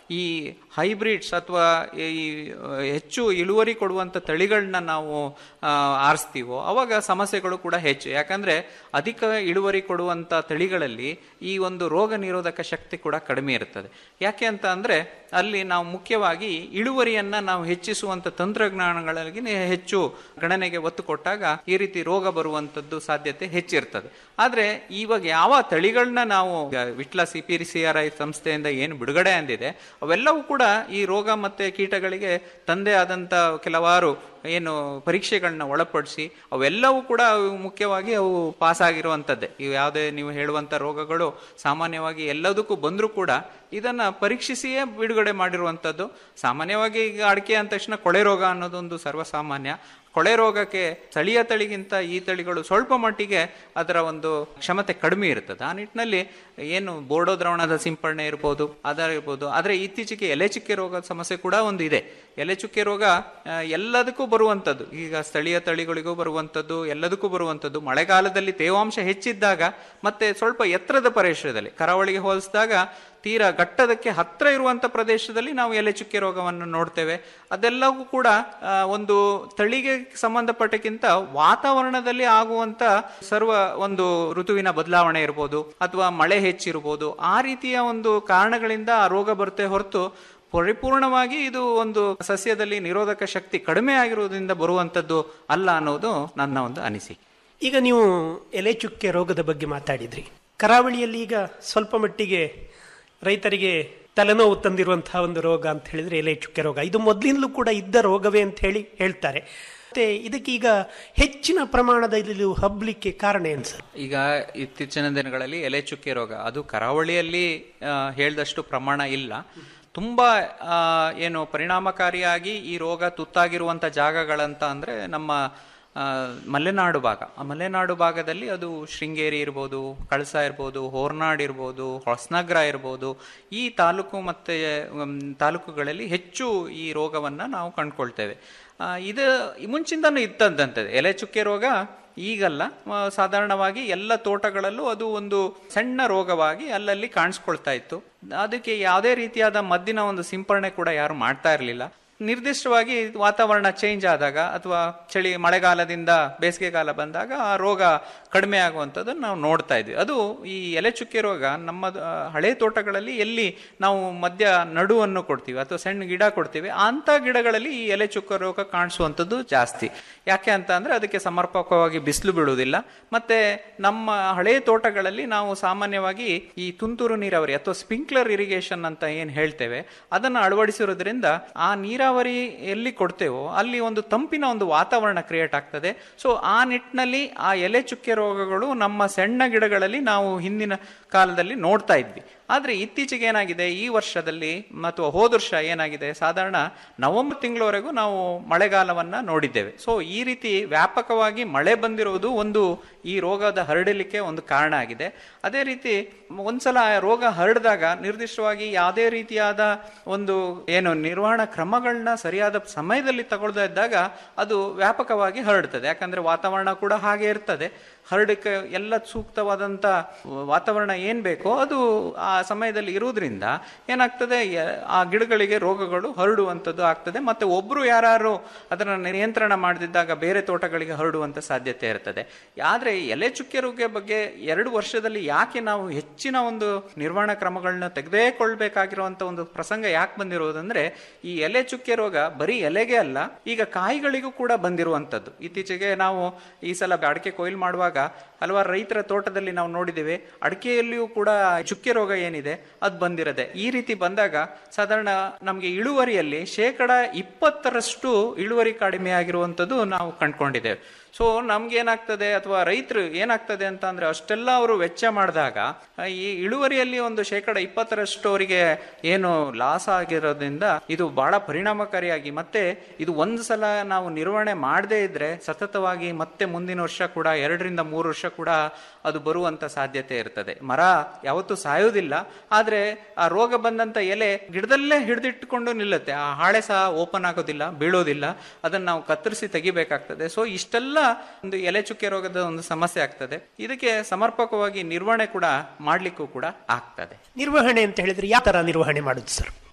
ಈ ಹೈಬ್ರಿಡ್ಸ್ ಅಥವಾ ಈ ಆ, ಹೆಚ್ಚು ಇಳುವರಿ ಕೊಡುವಂಥ ತಳಿಗಳನ್ನ ನಾವು ಆ, ಆರಿಸ್ತೀವೋ ಅವಾಗ ಸಮಸ್ಯೆಗಳು ಕೂಡ ಹೆಚ್ಚು ಯಾಕಂದ್ರೆ ಅಧಿಕ ಇಳುವರಿ ಕೊಡುವಂಥ ತಳಿಗಳಲ್ಲಿ ಈ ಒಂದು ರೋಗ ನಿರೋಧಕ ಶಕ್ತಿ ಕೂಡ ಕಡಿಮೆ ಇರುತ್ತದೆ ಯಾಕೆ ಅಂತ ಅಂದ್ರೆ ಅಲ್ಲಿ ನಾವು ಮುಖ್ಯವಾಗಿ ಇಳುವರಿಯನ್ನ ನಾವು ಹೆಚ್ಚಿಸುವಂತ ತಂತ್ರಜ್ಞಾನಗಳಿಗೆ ಹೆಚ್ಚು ಗಣನೆಗೆ ಒತ್ತು ಕೊಟ್ಟಾಗ ಈ ರೀತಿ ರೋಗ ಬರುವಂತದ್ದು ಸಾಧ್ಯತೆ ಹೆಚ್ಚಿರ್ತದೆ ಆದ್ರೆ ಇವಾಗ ಯಾವ ತಳಿಗಳನ್ನ ನಾವು ಈಗ Vitla C P C R I ಸಂಸ್ಥೆಯಿಂದ ಏನು ಬಿಡುಗಡೆ ಅಂದಿದೆ ಅವೆಲ್ಲವೂ ಕೂಡ ಈ ರೋಗ ಮತ್ತೆ ಕೀಟಗಳಿಗೆ ತಂದೆ ಆದಂತ ಕೆಲವಾರು ಏನು ಪರೀಕ್ಷೆಗಳನ್ನ ಒಳಪಡಿಸಿ ಅವೆಲ್ಲವೂ ಕೂಡ ಅವು ಮುಖ್ಯವಾಗಿ ಅವು ಪಾಸ್ ಆಗಿರುವಂಥದ್ದೇ ಇವು ಯಾವುದೇ ನೀವು ಹೇಳುವಂಥ ರೋಗಗಳು ಸಾಮಾನ್ಯವಾಗಿ ಎಲ್ಲದಕ್ಕೂ ಬಂದರೂ ಕೂಡ ಇದನ್ನ ಪರೀಕ್ಷಿಸಿಯೇ ಬಿಡುಗಡೆ ಮಾಡಿರುವಂಥದ್ದು ಸಾಮಾನ್ಯವಾಗಿ ಈಗ ಅಡಿಕೆ ಅಂದ ತಕ್ಷಣ ಕೊಳೆ ರೋಗ ಅನ್ನೋದೊಂದು ಸರ್ವಸಾಮಾನ್ಯ ಕೊಳೆ ರೋಗಕ್ಕೆ ಸ್ಥಳೀಯ ತಳಿಗಿಂತ ಈ ತಳಿಗಳು ಸ್ವಲ್ಪ ಮಟ್ಟಿಗೆ ಅದರ ಒಂದು ಕ್ಷಮತೆ ಕಡಿಮೆ ಇರ್ತದೆ ಆ ನಿಟ್ಟಿನಲ್ಲಿ ಏನು ಬೋರ್ಡೋ ದ್ರಾವಣದ ಸಿಂಪಡಣೆ ಇರ್ಬೋದು ಅದರ ಇರ್ಬೋದು ಆದರೆ ಇತ್ತೀಚೆಗೆ ಎಲೆ ಚುಕ್ಕೆ ರೋಗದ ಸಮಸ್ಯೆ ಕೂಡ ಒಂದು ಇದೆ ಎಲೆ ಚುಕ್ಕೆ ರೋಗ ಆ, ಎಲ್ಲದಕ್ಕೂ ಬರುವಂಥದ್ದು ಈಗ ಸ್ಥಳೀಯ ತಳಿಗಳಿಗೂ ಬರುವಂಥದ್ದು ಎಲ್ಲದಕ್ಕೂ ಬರುವಂಥದ್ದು ಮಳೆಗಾಲದಲ್ಲಿ ತೇವಾಂಶ ಹೆಚ್ಚಿದ್ದಾಗ ಮತ್ತೆ ಸ್ವಲ್ಪ ಎತ್ತರದ ಪ್ರದೇಶದಲ್ಲಿ ಕರಾವಳಿಗೆ ಹೋಲಿಸಿದಾಗ ತೀರಾ ಘಟ್ಟದಕ್ಕೆ ಹತ್ರ ಇರುವಂತ ಪ್ರದೇಶದಲ್ಲಿ ನಾವು ಎಲೆ ಚುಕ್ಕೆ ರೋಗವನ್ನು ನೋಡ್ತೇವೆ ಅದೆಲ್ಲವೂ ಕೂಡ ಆ, ಒಂದು ತಳಿಗೆ ಸಂಬಂಧಪಟ್ಟಕ್ಕಿಂತ ವಾತಾವರಣದಲ್ಲಿ ಆಗುವಂತ ಸರ್ವ ಒಂದು ಋತುವಿನ ಬದಲಾವಣೆ ಇರ್ಬೋದು ಅಥವಾ ಮಳೆ ಹೆಚ್ಚಿರ್ಬೋದು ಆ ರೀತಿಯ ಒಂದು ಕಾರಣಗಳಿಂದ ಆ ರೋಗ ಬರುತ್ತೆ ಹೊರತು ಪರಿಪೂರ್ಣವಾಗಿ ಇದು ಒಂದು ಸಸ್ಯದಲ್ಲಿ ನಿರೋಧಕ ಶಕ್ತಿ ಕಡಿಮೆ ಆಗಿರುವುದರಿಂದ ಬರುವಂತದ್ದು ಅಲ್ಲ ಅನ್ನೋದು ನನ್ನ ಒಂದು ಅನಿಸಿಕೆ ಈಗ ನೀವು ಎಲೆ ಚುಕ್ಕೆ ರೋಗದ ಬಗ್ಗೆ ಮಾತಾಡಿದ್ರಿ ಕರಾವಳಿಯಲ್ಲಿ ಈಗ ಸ್ವಲ್ಪ ಮಟ್ಟಿಗೆ ರೈತರಿಗೆ ತಲೆನೋವು ತಂದಿರುವಂತಹ ಒಂದು ರೋಗ ಅಂತ ಹೇಳಿದ್ರೆ ಎಲೆ ಚುಕ್ಕೆ ರೋಗ ಇದು ಮೊದಲಿಂದಲೂ ಕೂಡ ಇದ್ದ ರೋಗವೇ ಅಂತ ಹೇಳಿ ಹೇಳ್ತಾರೆ ಮತ್ತೆ ಇದಕ್ಕೆ ಈಗ ಹೆಚ್ಚಿನ ಪ್ರಮಾಣದಲ್ಲಿ ಇದು ಹಬ್ಬಲಿಕ್ಕೆ ಕಾರಣ ಏನು ಸರ್ ಈಗ ಇತ್ತೀಚಿನ ದಿನಗಳಲ್ಲಿ ಎಲೆ ಚುಕ್ಕೆ ರೋಗ ಅದು ಕರಾವಳಿಯಲ್ಲಿ ಆ, ಹೇಳ್ದಷ್ಟು ಪ್ರಮಾಣ ಇಲ್ಲ ತುಂಬಾ ಆ, ಏನು ಪರಿಣಾಮಕಾರಿಯಾಗಿ ಈ ರೋಗ ತುತ್ತಾಗಿರುವಂತ ಜಾಗಗಳಂತ ಅಂದ್ರೆ ನಮ್ಮ ಆ, ಮಲೆನಾಡು ಭಾಗ ಆ ಮಲೆನಾಡು ಭಾಗದಲ್ಲಿ ಅದು ಶೃಂಗೇರಿ ಇರ್ಬೋದು ಕಳಸ ಇರ್ಬೋದು ಹೋರ್ನಾಡ್ ಇರ್ಬೋದು ಹೊಸನಗರ ಇರ್ಬೋದು ಈ ತಾಲೂಕು ಮತ್ತೆ ಉಮ್, ತಾಲೂಕುಗಳಲ್ಲಿ ಹೆಚ್ಚು ಈ ರೋಗವನ್ನ ನಾವು ಕಂಡ್ಕೊಳ್ತೇವೆ ಆ, ಇದು ಮುಂಚಿಂದನೂ ಇತ್ತಂತಂತೆ ಎಲೆ ಚುಕ್ಕೆ ರೋಗ ಈಗಲ್ಲ ಆ, ಸಾಧಾರಣವಾಗಿ ಎಲ್ಲ ತೋಟಗಳಲ್ಲೂ ಅದು ಒಂದು ಸಣ್ಣ ರೋಗವಾಗಿ ಅಲ್ಲಲ್ಲಿ ಕಾಣಿಸ್ಕೊಳ್ತಾ ಇತ್ತು ಅದಕ್ಕೆ ಯಾವುದೇ ರೀತಿಯಾದ ಮದ್ದಿನ ಒಂದು ಸಿಂಪರಣೆ ಕೂಡ ಯಾರು ಮಾಡ್ತಾ ಇರಲಿಲ್ಲ ನಿರ್ದಿಷ್ಟವಾಗಿ ವಾತಾವರಣ ಚೇಂಜ್ ಆದಾಗ ಅಥವಾ ಚಳಿ ಮಳೆಗಾಲದಿಂದ ಬೇಸಿಗೆಗಾಲ ಬಂದಾಗ ಆ ರೋಗ ಕಡಿಮೆ ಆಗುವಂಥದ್ದನ್ನು ನಾವು ನೋಡ್ತಾ ಇದ್ವಿ ಅದು ಈ ಎಲೆ ಚುಕ್ಕೆ ರೋಗ ನಮ್ಮ ಆ, ಹಳೆ ತೋಟಗಳಲ್ಲಿ ಎಲ್ಲಿ ನಾವು ಮಧ್ಯ ನಡುವನ್ನು ಕೊಡ್ತೀವಿ ಅಥವಾ ಸಣ್ಣ ಗಿಡ ಕೊಡ್ತೀವಿ ಅಂತ ಗಿಡಗಳಲ್ಲಿ ಈ ಎಲೆ ಚುಕ್ಕೆ ರೋಗ ಕಾಣಿಸುವಂಥದ್ದು ಜಾಸ್ತಿ ಯಾಕೆ ಅಂತ ಅಂದ್ರೆ ಅದಕ್ಕೆ ಸಮರ್ಪಕವಾಗಿ ಬಿಸಿಲು ಬೀಳುವುದಿಲ್ಲ ಮತ್ತೆ ನಮ್ಮ ಹಳೆ ತೋಟಗಳಲ್ಲಿ ನಾವು ಸಾಮಾನ್ಯವಾಗಿ ಈ ತುಂತುರು ನೀರಾವರಿ ಅಥವಾ ಸ್ಪ್ರಿಂಕ್ಲರ್ ಇರಿಗೇಷನ್ ಅಂತ ಏನ್ ಹೇಳ್ತೇವೆ ಅದನ್ನು ಅಳವಡಿಸಿರೋದ್ರಿಂದ ಆ ನೀರಾವರಿ ಎಲ್ಲಿ ಕೊಡ್ತೇವೋ ಅಲ್ಲಿ ಒಂದು ತಂಪಿನ ಒಂದು ವಾತಾವರಣ ಕ್ರಿಯೇಟ್ ಆಗ್ತದೆ ಸೊ ಆ ನಿಟ್ಟಿನಲ್ಲಿ ಆ ಎಲೆ ಚುಕ್ಕೆ ರೋಗಗಳು ನಮ್ಮ ಸಣ್ಣ ಗಿಡಗಳಲ್ಲಿ ನಾವು ಹಿಂದಿನ ಕಾಲದಲ್ಲಿ ನೋಡ್ತಾ ಇದ್ವಿ ಆದ್ರೆ ಇತ್ತೀಚೆಗೆ ಏನಾಗಿದೆ ಈ ವರ್ಷದಲ್ಲಿ ಮತ್ತು ಹೋದ ವರ್ಷ ಏನಾಗಿದೆ ಸಾಧಾರಣ ನವೆಂಬರ್ ತಿಂಗಳವರೆಗೂ ನಾವು ಮಳೆಗಾಲವನ್ನ ನೋಡಿದ್ದೇವೆ ಸೊ ಈ ರೀತಿ ವ್ಯಾಪಕವಾಗಿ ಮಳೆ ಬಂದಿರುವುದು ಒಂದು ಈ ರೋಗದ ಹರಡಲಿಕ್ಕೆ ಒಂದು ಕಾರಣ ಆಗಿದೆ ಅದೇ ರೀತಿ ಒಂದ್ಸಲ ಆ ರೋಗ ಹರಡಿದಾಗ ನಿರ್ದಿಷ್ಟವಾಗಿ ಯಾವುದೇ ರೀತಿಯಾದ ಒಂದು ಏನು ನಿರ್ವಹಣಾ ಕ್ರಮಗಳನ್ನ ಸರಿಯಾದ ಸಮಯದಲ್ಲಿ ತಗೊಳ್ತಾ ಇದ್ದಾಗ ಅದು ವ್ಯಾಪಕವಾಗಿ ಹರಡ್ತದೆ ಯಾಕಂದ್ರೆ ವಾತಾವರಣ ಕೂಡ ಹಾಗೆ ಇರ್ತದೆ ಹರಡಕ್ಕೆ ಎಲ್ಲ ಸೂಕ್ತವಾದಂತ ವಾತಾವರಣ ಏನ್ ಬೇಕೋ ಅದು ಆ ಸಮಯದಲ್ಲಿ ಇರುವುದರಿಂದ ಏನಾಗ್ತದೆ ಯ- ಆ ಗಿಡಗಳಿಗೆ ರೋಗಗಳು ಹರಡುವಂಥದ್ದು ಆಗ್ತದೆ ಮತ್ತೆ ಒಬ್ರು ಯಾರು ಅದನ್ನ ನಿಯಂತ್ರಣ ಮಾಡದಿದ್ದಾಗ ಬೇರೆ ತೋಟಗಳಿಗೆ ಹರಡುವಂತ ಸಾಧ್ಯತೆ ಇರ್ತದೆ ಆದ್ರೆ ಎಲೆ ಚುಕ್ಕೆ ರೋಗ ಬಗ್ಗೆ ಎರಡು ವರ್ಷದಲ್ಲಿ ಯಾಕೆ ನಾವು ಹೆಚ್ಚಿನ ಒಂದು ನಿರ್ವಹಣಾ ಕ್ರಮಗಳನ್ನ ತೆಗೆದುಕೊಳ್ಬೇಕಾಗಿರುವಂತ ಒಂದು ಪ್ರಸಂಗ ಯಾಕೆ ಬಂದಿರೋದಂದ್ರೆ ಈ ಎಲೆ ಚುಕ್ಕೆ ರೋಗ ಬರೀ ಎಲೆಗೆ ಅಲ್ಲ ಈಗ ಕಾಯಿಗಳಿಗೂ ಕೂಡ ಬಂದಿರುವಂತದ್ದು ಇತ್ತೀಚೆಗೆ ನಾವು ಈ ಸಲ ಅಡಿಕೆ ಕೊಯ್ಲು ಮಾಡುವಾಗ ಹಲವಾರು ರೈತರ ತೋಟದಲ್ಲಿ ನಾವು ನೋಡಿದ್ದೇವೆ ಅಡಿಕೆಯಲ್ಲಿಯೂ ಕೂಡ ಚುಕ್ಕೆ ರೋಗ ಏನಿದೆ ಅದು ಬಂದಿರದೆ ಈ ರೀತಿ ಬಂದಾಗ ಸಾಧಾರಣ ನಮಗೆ ಇಳುವರಿಯಲ್ಲಿ ಶೇಕಡ ಇಪ್ಪತ್ತರಷ್ಟು ಇಳುವರಿ ಕಡಿಮೆ ಆಗಿರುವಂಥದ್ದು ನಾವು ಕಂಡ್ಕೊಂಡಿದ್ದೇವೆ ಸೊ ನಮ್ಗೆ ಏನಾಗ್ತದೆ ಅಥವಾ ರೈತರು ಏನಾಗ್ತದೆ ಅಂತ ಅಂದ್ರೆ ಅಷ್ಟೆಲ್ಲ ಅವರು ವೆಚ್ಚ ಮಾಡಿದಾಗ ಆ, ಈ ಇಳುವರಿಯಲ್ಲಿ ಒಂದು ಶೇಕಡ ಇಪ್ಪತ್ತರಷ್ಟು ಅವರಿಗೆ ಏನು ಲಾಸ್ ಆಗಿರೋದ್ರಿಂದ ಇದು ಬಹಳ ಪರಿಣಾಮಕಾರಿಯಾಗಿ ಮತ್ತೆ ಇದು ಒಂದು ಸಲ ನಾವು ನಿರ್ವಹಣೆ ಮಾಡದೇ ಇದ್ರೆ ಸತತವಾಗಿ ಮತ್ತೆ ಮುಂದಿನ ವರ್ಷ ಕೂಡ ಎರಡರಿಂದ ಮೂರು ವರ್ಷ ಕೂಡ ಅದು ಬರುವಂತ ಸಾಧ್ಯತೆ ಇರ್ತದೆ ಮರ ಯಾವತ್ತೂ ಸಾಯೋದಿಲ್ಲ ಆದ್ರೆ ಆ ರೋಗ ಬಂದಂತ ಎಲೆ ಗಿಡದಲ್ಲೇ ಹಿಡಿದಿಟ್ಟುಕೊಂಡು ನಿಲ್ಲುತ್ತೆ ಆ ಹಾಳೆ ಸಹ ಓಪನ್ ಆಗೋದಿಲ್ಲ ಬೀಳೋದಿಲ್ಲ ಅದನ್ನ ನಾವು ಕತ್ತರಿಸಿ ತೆಗಿಬೇಕಾಗ್ತದೆ ಸೊ ಇಷ್ಟೆಲ್ಲ ಒಂದು ಎಲೆ ಚುಕ್ಕೆ ರೋಗದ ಒಂದು ಸಮಸ್ಯೆ ಆಗ್ತದೆ ಇದಕ್ಕೆ ಸಮರ್ಪಕವಾಗಿ ನಿರ್ವಹಣೆ ಕೂಡ ಮಾಡ್ಲಿಕ್ಕೂ ಕೂಡ ಆಗ್ತದೆ ನಿರ್ವಹಣೆ ಅಂತ ಹೇಳಿದ್ರೆ ಯಾವ ತರ ನಿರ್ವಹಣೆ ಮಾಡುದು ಸರ್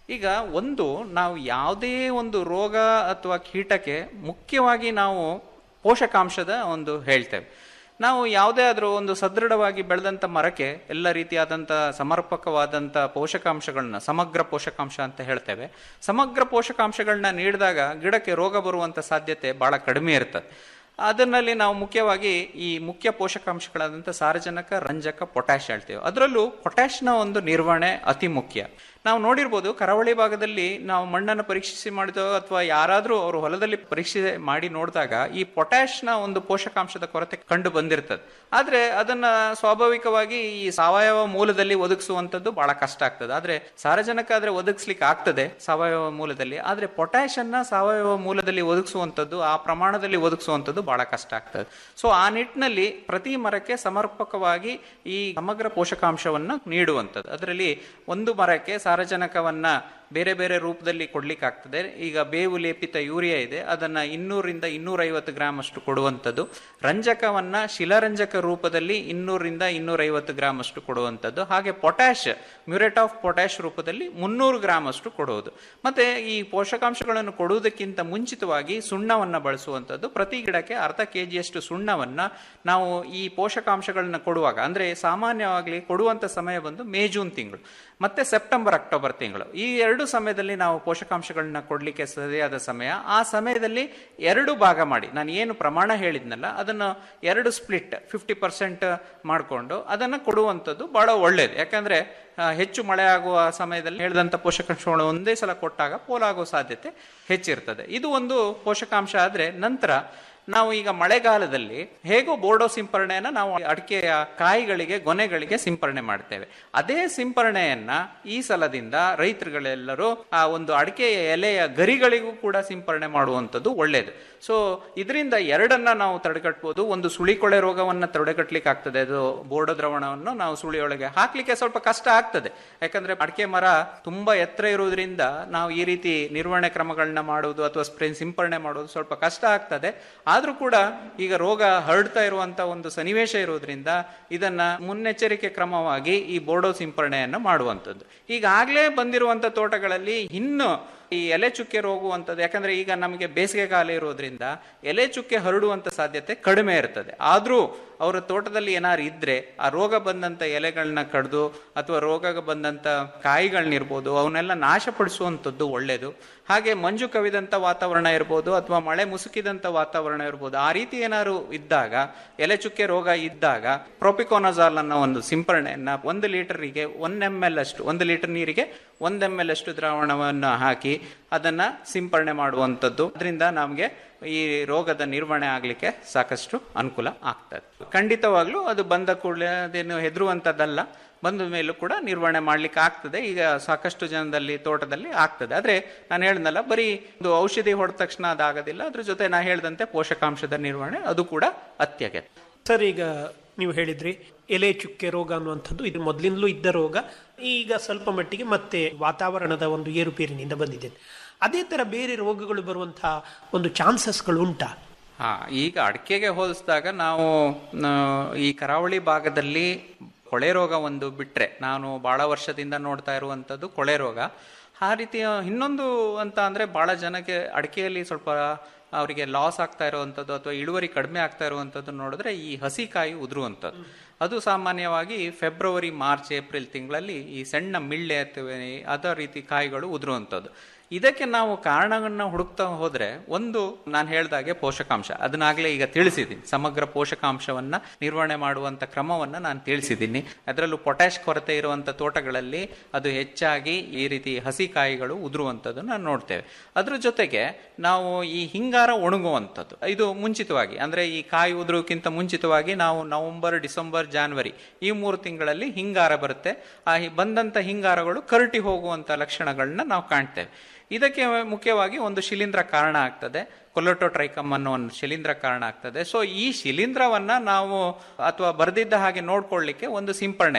ಈಗ ಒಂದು ನಾವು ಯಾವುದೇ ಒಂದು ರೋಗ ಅಥವಾ ಕೀಟಕ್ಕೆ ಮುಖ್ಯವಾಗಿ ನಾವು ಪೋಷಕಾಂಶದ ಒಂದು ಹೇಳ್ತೇವೆ ನಾವು ಯಾವುದೇ ಆದರೂ ಒಂದು ಸದೃಢವಾಗಿ ಬೆಳೆದಂಥ ಮರಕ್ಕೆ ಎಲ್ಲ ರೀತಿಯಾದಂಥ ಸಮರ್ಪಕವಾದಂಥ ಪೋಷಕಾಂಶಗಳನ್ನ ಸಮಗ್ರ ಪೋಷಕಾಂಶ ಅಂತ ಹೇಳ್ತೇವೆ ಸಮಗ್ರ ಪೋಷಕಾಂಶಗಳನ್ನ ನೀಡಿದಾಗ ಗಿಡಕ್ಕೆ ರೋಗ ಬರುವಂಥ ಸಾಧ್ಯತೆ ಭಾಳ ಕಡಿಮೆ ಇರ್ತದೆ ಅದರಲ್ಲಿ ನಾವು ಮುಖ್ಯವಾಗಿ ಈ ಮುಖ್ಯ ಪೋಷಕಾಂಶಗಳಾದಂಥ ಸಾರಜನಕ ರಂಜಕ ಪೊಟ್ಯಾಶ್ ಹೇಳ್ತೇವೆ ಅದರಲ್ಲೂ ಪೊಟ್ಯಾಶ್ನ ಒಂದು ನಿರ್ವಹಣೆ ಅತಿ ಮುಖ್ಯ ನಾವು ನೋಡಿರ್ಬೋದು ಕರಾವಳಿ ಭಾಗದಲ್ಲಿ ನಾವು ಮಣ್ಣನ್ನು ಪರೀಕ್ಷಿಸಿ ಮಾಡಿದ ಅಥವಾ ಯಾರಾದರೂ ಅವರು ಹೊಲದಲ್ಲಿ ಪರೀಕ್ಷೆ ಮಾಡಿ ನೋಡಿದಾಗ ಈ ಪೊಟ್ಯಾಶ್ನ ಒಂದು ಪೋಷಕಾಂಶದ ಕೊರತೆ ಕಂಡು ಬಂದಿರ್ತದೆ ಆದರೆ ಅದನ್ನ ಸ್ವಾಭಾವಿಕವಾಗಿ ಈ ಸಾವಯವ ಮೂಲದಲ್ಲಿ ಒದಗಿಸುವಂಥದ್ದು ಬಹಳ ಕಷ್ಟ ಆಗ್ತದೆ ಆದರೆ ಸಾರಜನಕ ಆದರೆ ಒದಗಿಸ್ಲಿಕ್ಕೆ ಆಗ್ತದೆ ಸಾವಯವ ಮೂಲದಲ್ಲಿ ಆದರೆ ಪೊಟ್ಯಾಶ್ ಅನ್ನ ಸಾವಯವ ಮೂಲದಲ್ಲಿ ಒದಗಿಸುವಂಥದ್ದು ಆ ಪ್ರಮಾಣದಲ್ಲಿ ಒದಗಿಸುವಂಥದ್ದು ಬಹಳ ಕಷ್ಟ ಆಗ್ತದೆ ಸೊ ಆ ನಿಟ್ಟಿನಲ್ಲಿ ಪ್ರತಿ ಮರಕ್ಕೆ ಸಮರ್ಪಕವಾಗಿ ಈ ಸಮಗ್ರ ಪೋಷಕಾಂಶವನ್ನು ನೀಡುವಂಥದ್ದು ಅದರಲ್ಲಿ ಒಂದು ಮರಕ್ಕೆ ಸಾರಜನಕವನ್ನ ಬೇರೆ ಬೇರೆ ರೂಪದಲ್ಲಿ ಕೊಡ್ಲಿಕ್ಕಾಗ್ತದೆ ಈಗ ಬೇವು ಲೇಪಿತ ಯೂರಿಯಾ ಇದೆ ಅದನ್ನ ಇನ್ನೂರಿಂದ ಇನ್ನೂರೈವತ್ತು ಗ್ರಾಮ್ ಅಷ್ಟು ಕೊಡುವಂಥದ್ದು ರಂಜಕವನ್ನ ಶಿಲಾರಂಜಕ ರೂಪದಲ್ಲಿ ಇನ್ನೂರಿಂದ ಇನ್ನೂರೈವತ್ತು ಗ್ರಾಮ್ ಅಷ್ಟು ಕೊಡುವಂಥದ್ದು ಹಾಗೆ ಪೊಟ್ಯಾಶ್ ಮ್ಯೂರೇಟ್ ಆಫ್ ಪೊಟ್ಯಾಶ್ ರೂಪದಲ್ಲಿ ಮುನ್ನೂರು ಗ್ರಾಮ್ ಅಷ್ಟು ಕೊಡುವುದು ಮತ್ತೆ ಈ ಪೋಷಕಾಂಶಗಳನ್ನು ಕೊಡುವುದಕ್ಕಿಂತ ಮುಂಚಿತವಾಗಿ ಸುಣ್ಣವನ್ನ ಬಳಸುವಂಥದ್ದು ಪ್ರತಿ ಗಿಡಕ್ಕೆ ಅರ್ಧ ಕೆ ಜಿಯಷ್ಟು ಸುಣ್ಣವನ್ನ ನಾವು ಈ ಪೋಷಕಾಂಶಗಳನ್ನ ಕೊಡುವಾಗ ಅಂದ್ರೆ ಸಾಮಾನ್ಯವಾಗಿ ಕೊಡುವಂತ ಸಮಯ ಬಂದು ಮೇ ಜೂನ್ ತಿಂಗಳು ಮತ್ತೆ ಸೆಪ್ಟೆಂಬರ್ ಅಕ್ಟೋಬರ್ ತಿಂಗಳು ಈ ಎರಡು ಸಮಯದಲ್ಲಿ ನಾವು ಪೋಷಕಾಂಶಗಳನ್ನ ಕೊಡ್ಲಿಕ್ಕೆ ಸರಿಯಾದ ಸಮಯ ಆ ಸಮಯದಲ್ಲಿ ಎರಡು ಭಾಗ ಮಾಡಿ ನಾನು ಏನು ಪ್ರಮಾಣ ಹೇಳಿದ್ನಲ್ಲ ಅದನ್ನು ಎರಡು ಸ್ಪ್ಲಿಟ್ ಫಿಫ್ಟಿ ಪರ್ಸೆಂಟ್ ಮಾಡಿಕೊಂಡು ಅದನ್ನು ಕೊಡುವಂಥದ್ದು ಬಹಳ ಒಳ್ಳೆಯದು ಯಾಕಂದ್ರೆ ಆ, ಹೆಚ್ಚು ಮಳೆ ಆಗುವ ಸಮಯದಲ್ಲಿ ಹೇಳಿದಂಥ ಪೋಷಕಾಂಶಗಳು ಒಂದೇ ಸಲ ಕೊಟ್ಟಾಗ ಪೋಲಾಗುವ ಸಾಧ್ಯತೆ ಹೆಚ್ಚಿರ್ತದೆ ಇದು ಒಂದು ಪೋಷಕಾಂಶ ಆದ್ರೆ ನಂತರ ನಾವು ಈಗ ಮಳೆಗಾಲದಲ್ಲಿ ಹೇಗೋ ಬೋರ್ಡೋ ಸಿಂಪರಣೆಯನ್ನ ನಾವು ಅಡಿಕೆಯ ಕಾಯಿಗಳಿಗೆ ಗೊನೆಗಳಿಗೆ ಸಿಂಪರಣೆ ಮಾಡ್ತೇವೆ ಅದೇ ಸಿಂಪರಣೆಯನ್ನ ಈ ಸಲದಿಂದ ರೈತರುಗಳೆಲ್ಲರೂ ಆ ಒಂದು ಅಡಿಕೆಯ ಎಲೆಯ ಗರಿಗಳಿಗೂ ಕೂಡ ಸಿಂಪರಣೆ ಮಾಡುವಂಥದ್ದು ಒಳ್ಳೆಯದು ಸೊ ಇದರಿಂದ ಎರಡನ್ನ ನಾವು ತಡೆಗಟ್ಬೋದು ಒಂದು ಸುಳಿಕೊಳೆ ರೋಗವನ್ನ ತಡೆಗಟ್ಲಿಕ್ಕೆ ಆಗ್ತದೆ ಅದು ಬೋರ್ಡೋ ದ್ರವಣವನ್ನು ನಾವು ಸುಳಿಯೊಳಗೆ ಹಾಕ್ಲಿಕ್ಕೆ ಸ್ವಲ್ಪ ಕಷ್ಟ ಆಗ್ತದೆ ಯಾಕಂದ್ರೆ ಅಡಿಕೆ ಮರ ತುಂಬಾ ಎತ್ತರ ಇರುವುದರಿಂದ ನಾವು ಈ ರೀತಿ ನಿರ್ವಹಣೆ ಕ್ರಮಗಳನ್ನ ಮಾಡುವುದು ಅಥವಾ ಸ್ಪ್ರೇ ಸಿಂಪರಣೆ ಮಾಡೋದು ಸ್ವಲ್ಪ ಕಷ್ಟ ಆಗ್ತದೆ ಆದ್ರೂ ಕೂಡ ಈಗ ರೋಗ ಹರಡ್ತಾ ಇರುವಂತ ಒಂದು ಸನ್ನಿವೇಶ ಇರುವುದರಿಂದ ಇದನ್ನ ಮುನ್ನೆಚ್ಚರಿಕೆ ಕ್ರಮವಾಗಿ ಈ ಬೋರ್ಡೋ ಸಿಂಪರಣೆಯನ್ನ ಮಾಡುವಂಥದ್ದು ಈಗಾಗಲೇ ಬಂದಿರುವಂತ ತೋಟಗಳಲ್ಲಿ ಇನ್ನು ಈ ಎಲೆ ಚುಕ್ಕೆ ರೋಗುವಂಥದ್ದು ಯಾಕಂದ್ರೆ ಈಗ ನಮಗೆ ಬೇಸಿಗೆ ಕಾಲ ಇರೋದ್ರಿಂದ ಎಲೆ ಚುಕ್ಕೆ ಹರಡುವಂತ ಸಾಧ್ಯತೆ ಕಡಿಮೆ ಇರ್ತದೆ ಆದ್ರೂ ಅವರ ತೋಟದಲ್ಲಿ ಏನಾದ್ರು ಇದ್ರೆ ಆ ರೋಗ ಬಂದಂತ ಎಲೆಗಳನ್ನ ಕಡ್ದು ಅಥವಾ ರೋಗ ಬಂದಂತ ಕಾಯಿಗಳನ್ನಿರ್ಬೋದು ಅವನ್ನೆಲ್ಲ ನಾಶಪಡಿಸುವಂಥದ್ದು ಒಳ್ಳೆಯದು ಹಾಗೆ ಮಂಜು ಕವಿದಂತ ವಾತಾವರಣ ಇರ್ಬೋದು ಅಥವಾ ಮಳೆ ಮುಸುಕಿದಂತ ವಾತಾವರಣ ಇರ್ಬೋದು ಆ ರೀತಿ ಏನಾದ್ರು ಇದ್ದಾಗ ಎಲೆ ಚುಕ್ಕೆ ರೋಗ ಇದ್ದಾಗ ಪ್ರೊಪಿಕೋನಜಾಲ್ ಅನ್ನೋ ಒಂದು ಸಿಂಪರಣೆಯನ್ನ ಒಂದು ಲೀಟರ್ಗೆ ಒನ್ ಎಮ್ ಎಲ್ ಅಷ್ಟು ಒಂದು ಲೀಟರ್ ನೀರಿಗೆ ಒಂದ್ ಎಮ್ ಎಲ್ ಅಷ್ಟು ದ್ರಾವಣವನ್ನು ಹಾಕಿ ಅದನ್ನ ಸಿಂಪರಣೆ ಮಾಡುವಂಥದ್ದು ಅದರಿಂದ ನಮಗೆ ಈ ರೋಗದ ನಿರ್ವಹಣೆ ಆಗ್ಲಿಕ್ಕೆ ಸಾಕಷ್ಟು ಅನುಕೂಲ ಆಗ್ತದೆ ಖಂಡಿತವಾಗ್ಲೂ ಅದು ಬಂದ ಕೂಡಲೇ ಅದೇನು ಹೆದರುವಂಥದ್ದಲ್ಲ ಬಂದ ಮೇಲೂ ಕೂಡ ನಿರ್ವಹಣೆ ಮಾಡ್ಲಿಕ್ಕೆ ಆಗ್ತದೆ ಈಗ ಸಾಕಷ್ಟು ಜನದಲ್ಲಿ ತೋಟದಲ್ಲಿ ಆಗ್ತದೆ ಆದ್ರೆ ನಾನು ಹೇಳ್ದಲ್ಲ ಬರೀ ಒಂದು ಔಷಧಿ ಹೊಡೆದ ತಕ್ಷಣ ಅದಾಗೋದಿಲ್ಲ ಅದ್ರ ಜೊತೆ ನಾ ಹೇಳ್ದಂತೆ ಪೋಷಕಾಂಶದ ನಿರ್ವಹಣೆ ಅದು ಕೂಡ ಅತ್ಯಗತ್ಯ ಸರ್ ಈಗ ನೀವು ಹೇಳಿದ್ರಿ ಎಲೆ ಚುಕ್ಕೆ ರೋಗ ಅನ್ನುವಂಥದ್ದು ಇದು ಮೊದಲಿಂದಲೂ ಇದ್ದ ರೋಗ ಈಗ ಸ್ವಲ್ಪ ಮಟ್ಟಿಗೆ ಮತ್ತೆ ವಾತಾವರಣದ ಒಂದು ಏರುಪೇರಿನಿಂದ ಬಂದಿದೆ ಅದೇ ತರ ಬೇರೆ ರೋಗಗಳು ಬರುವಂತಹ ಒಂದು ಚಾನ್ಸಸ್ಗಳು ಉಂಟಾ ಹಾ ಈಗ ಅಡಿಕೆಗೆ ಹೋಲಿಸಿದಾಗ ನಾವು ಆ, ಈ ಕರಾವಳಿ ಭಾಗದಲ್ಲಿ ಕೊಳೆ ರೋಗ ಒಂದು ಬಿಟ್ರೆ ನಾನು ಬಹಳ ವರ್ಷದಿಂದ ನೋಡ್ತಾ ಇರುವಂತದ್ದು ಕೊಳೆ ರೋಗ ಆ ರೀತಿಯ ಇನ್ನೊಂದು ಅಂತ ಅಂದ್ರೆ ಬಹಳ ಜನಕ್ಕೆ ಅಡಿಕೆಯಲ್ಲಿ ಸ್ವಲ್ಪ ಅವರಿಗೆ ಲಾಸ್ ಆಗ್ತಾ ಇರುವಂಥದ್ದು ಅಥವಾ ಇಳುವರಿ ಕಡಿಮೆ ಆಗ್ತಾ ಇರುವಂಥದ್ದು ನೋಡಿದ್ರೆ ಈ ಹಸಿ ಕಾಯಿ ಉದುರುವಂಥದ್ದು ಅದು ಸಾಮಾನ್ಯವಾಗಿ ಫೆಬ್ರವರಿ ಮಾರ್ಚ್ ಏಪ್ರಿಲ್ ತಿಂಗಳಲ್ಲಿ ಈ ಸಣ್ಣ ಮಿಳ್ಳೆ ಅಥವಾ ಅದೇ ರೀತಿ ಕಾಯಿಗಳು ಉದುರುವಂಥದ್ದು ಇದಕ್ಕೆ ನಾವು ಕಾರಣಗಳನ್ನ ಹುಡುಕ್ತಾ ಹೋದ್ರೆ ಒಂದು ನಾನು ಹೇಳ್ದಾಗೆ ಪೋಷಕಾಂಶ ಅದನ್ನಾಗಲೇ ಈಗ ತಿಳಿಸಿದ್ದೀನಿ ಸಮಗ್ರ ಪೋಷಕಾಂಶವನ್ನ ನಿರ್ವಹಣೆ ಮಾಡುವಂತ ಕ್ರಮವನ್ನ ನಾನು ತಿಳಿಸಿದ್ದೀನಿ ಅದರಲ್ಲೂ ಪೊಟ್ಯಾಶ್ ಕೊರತೆ ಇರುವಂತ ತೋಟಗಳಲ್ಲಿ ಅದು ಹೆಚ್ಚಾಗಿ ಈ ರೀತಿ ಹಸಿ ಕಾಯಿಗಳು ಉದುರುವಂಥದ್ದು ನಾವು ನೋಡ್ತೇವೆ ಅದ್ರ ಜೊತೆಗೆ ನಾವು ಈ ಹಿಂಗಾರ ಒಣಗುವಂಥದ್ದು ಇದು ಮುಂಚಿತವಾಗಿ ಅಂದ್ರೆ ಈ ಕಾಯಿ ಉದುರೋಕ್ಕಿಂತ ಮುಂಚಿತವಾಗಿ ನಾವು ನವೆಂಬರ್ ಡಿಸೆಂಬರ್ ಜಾನ್ವರಿ ಈ ಮೂರು ತಿಂಗಳಲ್ಲಿ ಹಿಂಗಾರ ಬರುತ್ತೆ ಆ ಹಿ- ಬಂದಂತ ಹಿಂಗಾರಗಳು ಕರಟಿ ಹೋಗುವಂತ ಲಕ್ಷಣಗಳನ್ನ ನಾವು ಕಾಣ್ತೇವೆ ಇದಕ್ಕೆ ಮುಖ್ಯವಾಗಿ ಒಂದು ಶಿಲೀಂಧ್ರ ಕಾರಣ ಆಗ್ತದೆ ಕೊಲೊಟೋಟ್ರೈಕಮ್ ಅನ್ನೋ ಒಂದು ಶಿಲೀಂಧ್ರ ಕಾರಣ ಆಗ್ತದೆ ಸೊ ಈ ಶಿಲೀಂಧ್ರವನ್ನ ನಾವು ಅಥವಾ ಬರೆದಿದ್ದ ಹಾಗೆ ನೋಡ್ಕೊಳ್ಳಿಕ್ಕೆ ಒಂದು ಸಿಂಪರಣೆ ಇದೆ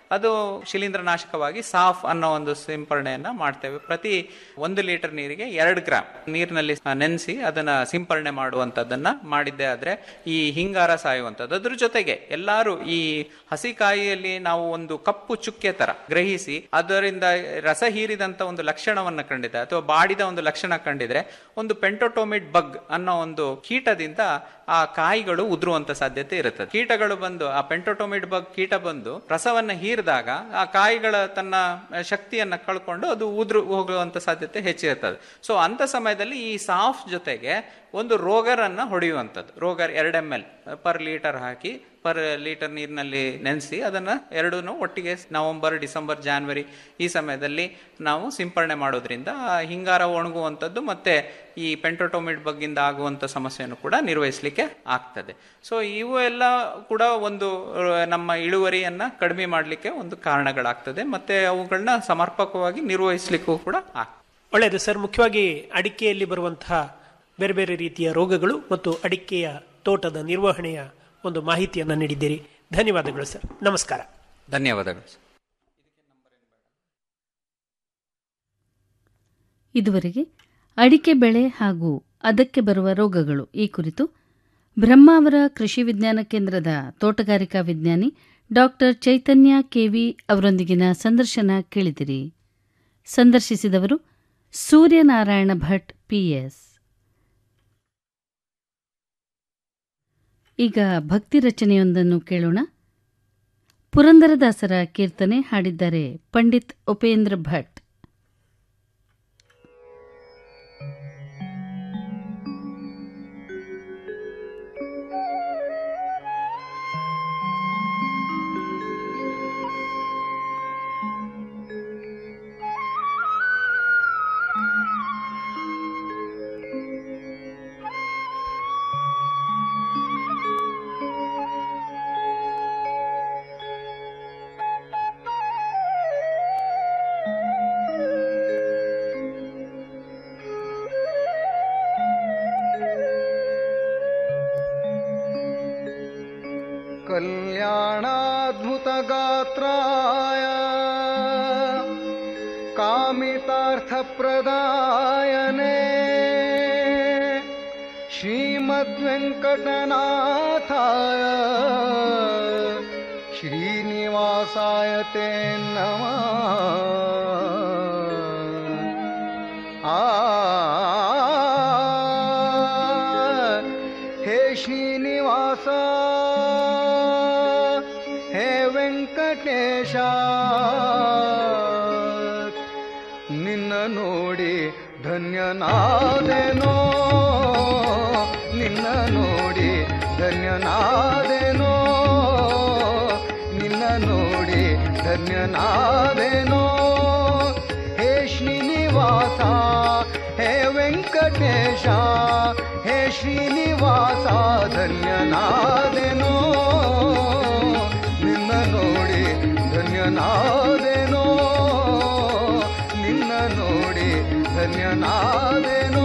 ಅದು ಶಿಲೀಂಧ್ರನಾಶಕವಾಗಿ ಸಾಫ್ ಅನ್ನೋ ಒಂದು ಸಿಂಪರಣೆಯನ್ನ ಮಾಡ್ತೇವೆ ಪ್ರತಿ ಒಂದು ಲೀಟರ್ ನೀರಿಗೆ ಎರಡು ಗ್ರಾಮ್ ನೀರಿನಲ್ಲಿ ನೆನೆಸಿ ಅದನ್ನ ಸಿಂಪರಣೆ ಮಾಡುವಂತದ್ದನ್ನ ಮಾಡಿದ್ದೆ ಆದ್ರೆ ಈ ಹಿಂಗಾರ ಸಾಯುವಂಥದ್ದು ಅದ್ರ ಜೊತೆಗೆ ಎಲ್ಲಾರು ಈ ಹಸಿಕಾಯಿಯಲ್ಲಿ ನಾವು ಒಂದು ಕಪ್ಪು ಚುಕ್ಕೆ ತರ ಗ್ರಹಿಸಿ ಅದರಿಂದ ರಸ ಹೀರಿದಂತ ಒಂದು ಲಕ್ಷಣವನ್ನ ಕಂಡಿದೆ ಅಥವಾ ಬಾಡಿದ ಒಂದು ಲಕ್ಷಣ ಕಂಡಿದ್ರೆ ಒಂದು ಪೆಂಟೋಟೋಮಿಡ್ ಬಗ್ ಅನ್ನೋ ಒಂದು ಕೀಟದಿಂದ ಆ ಕಾಯಿಗಳು ಉದುರುವಂತ ಸಾಧ್ಯತೆ ಇರುತ್ತದೆ ಕೀಟಗಳು ಬಂದು ಆ ಪೆಂಟೋಟೋಮಿಡ್ ಬಗ್ ಕೀಟ ಬಂದು ರಸವನ್ನ ಹೀರಿದಾಗ ಆ ಕಾಯಿಗಳ ತನ್ನ ಶಕ್ತಿಯನ್ನ ಕಳ್ಕೊಂಡು ಅದು ಉದುರು ಹೋಗುವಂತ ಸಾಧ್ಯತೆ ಹೆಚ್ಚಿರುತ್ತದೆ ಸೊ ಅಂತ ಸಮಯದಲ್ಲಿ ಈ ಸಾಫ್ ಜೊತೆಗೆ ಒಂದು ರೋಗರನ್ನ ಹೊಡೆಯುವಂಥದ್ದು ರೋಗರ್ ಎರಡು ಎಮ್ ಎಲ್ ಪರ್ ಲೀಟರ್ ಹಾಕಿ ಪರ್ ಲೀಟರ್ ನೀರಿನಲ್ಲಿ ನೆನೆಸಿ ಅದನ್ನ ಎರಡೂ ಒಟ್ಟಿಗೆ ನವೆಂಬರ್ ಡಿಸೆಂಬರ್ ಜಾನ್ವರಿ ಈ ಸಮಯದಲ್ಲಿ ನಾವು ಸಿಂಪರಣೆ ಮಾಡೋದ್ರಿಂದ ಆ ಹಿಂಗಾರ ಒಣಗುವಂಥದ್ದು ಮತ್ತೆ ಈ ಪೆಂಟೋಟೋಮಿಡ್ ಬಗ್ಗಿಂದ ಆಗುವಂಥ ಸಮಸ್ಯೆಯನ್ನು ಕೂಡ ನಿರ್ವಹಿಸಲಿಕ್ಕೆ ಆಗ್ತದೆ ಸೊ ಇವು ಎಲ್ಲ ಕೂಡ ಒಂದು ಆ, ನಮ್ಮ ಇಳುವರಿಯನ್ನ ಕಡಿಮೆ ಮಾಡಲಿಕ್ಕೆ ಒಂದು ಕಾರಣಗಳಾಗ್ತದೆ ಮತ್ತೆ ಅವುಗಳನ್ನ ಸಮರ್ಪಕವಾಗಿ ನಿರ್ವಹಿಸಲಿಕ್ಕೂ ಕೂಡ ಆಗ್ತದೆ ಒಳ್ಳೆಯದು ಸರ್ ಮುಖ್ಯವಾಗಿ ಅಡಿಕೆಯಲ್ಲಿ ಬರುವಂತಹ ಬೇರೆ ಬೇರೆ ರೀತಿಯ ರೋಗಗಳು ಮತ್ತು ಅಡಿಕೆಯ ತೋಟದ ನಿರ್ವಹಣೆಯ ಒಂದು ಮಾಹಿತಿಯನ್ನು ನೀಡಿದ್ದೀರಿ ಧನ್ಯವಾದಗಳು ಸರ್ ನಮಸ್ಕಾರ ಧನ್ಯವಾದಗಳು ಇದುವರೆಗೆ ಅಡಿಕೆ ಬೆಳೆ ಹಾಗೂ ಅದಕ್ಕೆ ಬರುವ ರೋಗಗಳು ಈ ಕುರಿತು ಬ್ರಹ್ಮಾವರ ಕೃಷಿ ವಿಜ್ಞಾನ ಕೇಂದ್ರದ ತೋಟಗಾರಿಕಾ ವಿಜ್ಞಾನಿ ಡಾಕ್ಟರ್ ಚೈತನ್ಯ ಕೆವಿ ಅವರೊಂದಿಗಿನ ಸಂದರ್ಶನ ಕೇಳಿದಿರಿ ಸಂದರ್ಶಿಸಿದವರು ಸೂರ್ಯನಾರಾಯಣ ಭಟ್ ಪಿಎಸ್ ಈಗ ಭಕ್ತಿ ರಚನೆಯೊಂದನ್ನು ಕೇಳೋಣ ಪುರಂದರದಾಸರ ಕೀರ್ತನೆ ಹಾಡಿದ್ದಾರೆ ಪಂಡಿತ್ ಉಪೇಂದ್ರ ಭಟ್ कल्याणाद्भुतगात्राय कामितार्थप्रदायने श्रीमद्वेङ्कटनाथाय श्रीनिवासाय ते नमः आ हे श्रीनिवास हे ವೆಂಕಟೇಶ ನಿನ್ನ ನೋಡಿ ಧನ್ಯನಾದೆನೋ ನಿನ್ನ ನೋಡಿ ಧನ್ಯನಾದೆನೋ ನಿನ್ನ ನೋಡಿ ಧನ್ಯನಾದೆನೋ ಹೇ ಶ್ರೀನಿವಾಸ ಹೇ ವೆಂಕಟೇಶ ಹೇ ಶ್ರೀನಿವಾಸ ಧನ್ಯನಾದೆನೋ ನಿನ್ನ ನೋಡಿ ಧನ್ಯನಾದೆನೋ ನಿನ್ನ ನೋಡಿ ಧನ್ಯನಾದೆನೋ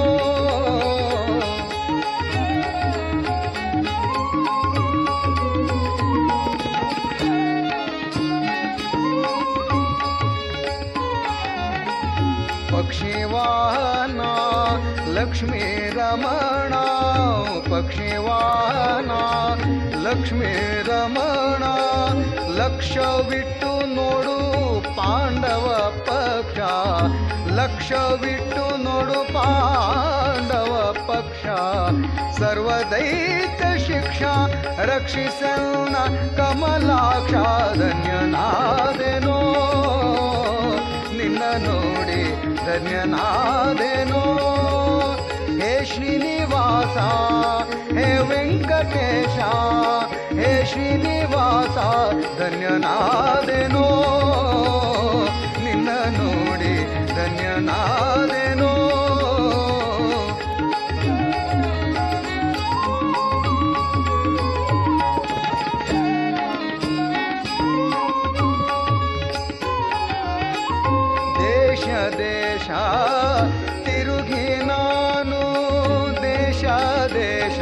ಪಕ್ಷಿವಾಹನ ಲಕ್ಷ್ಮೀ ರಮಣ ಪಕ್ಷಿವಾಹನ ಲಕ್ಷ್ಮೀ ರಮಣ ಲಕ್ಷವಿಟ್ಟು ನೋಡು ಪಾಂಡವ ಪಕ್ಷ ಲಕ್ಷವಿಟ್ಟು ನೋಡು ಪಾಂಡವ ಪಕ್ಷ ಸರ್ವದೈತ ಶಿಕ್ಷಾ ರಕ್ಷಿಸನ್ನ ಕಮಲಾಕ್ಷ ಧನ್ಯನಾದೆನೋ ನಿನ್ನ ನೋಡಿ ಧನ್ಯನಾದೆನೋ ಹೇ ಶ್ರೀನಿವಾಸ ಹೇ ವೆಂಕಟೇಶ ಹೇ ಶ್ರೀನಿವಾಸ ಧನ್ಯನಾದೆನೋ ನಿನ್ನ ನೋಡಿ ಧನ್ಯನಾದೆನೋ ದೇಶ ದೇಶ ತಿರುಗಿ ನಾನು ದೇಶ ದೇಶ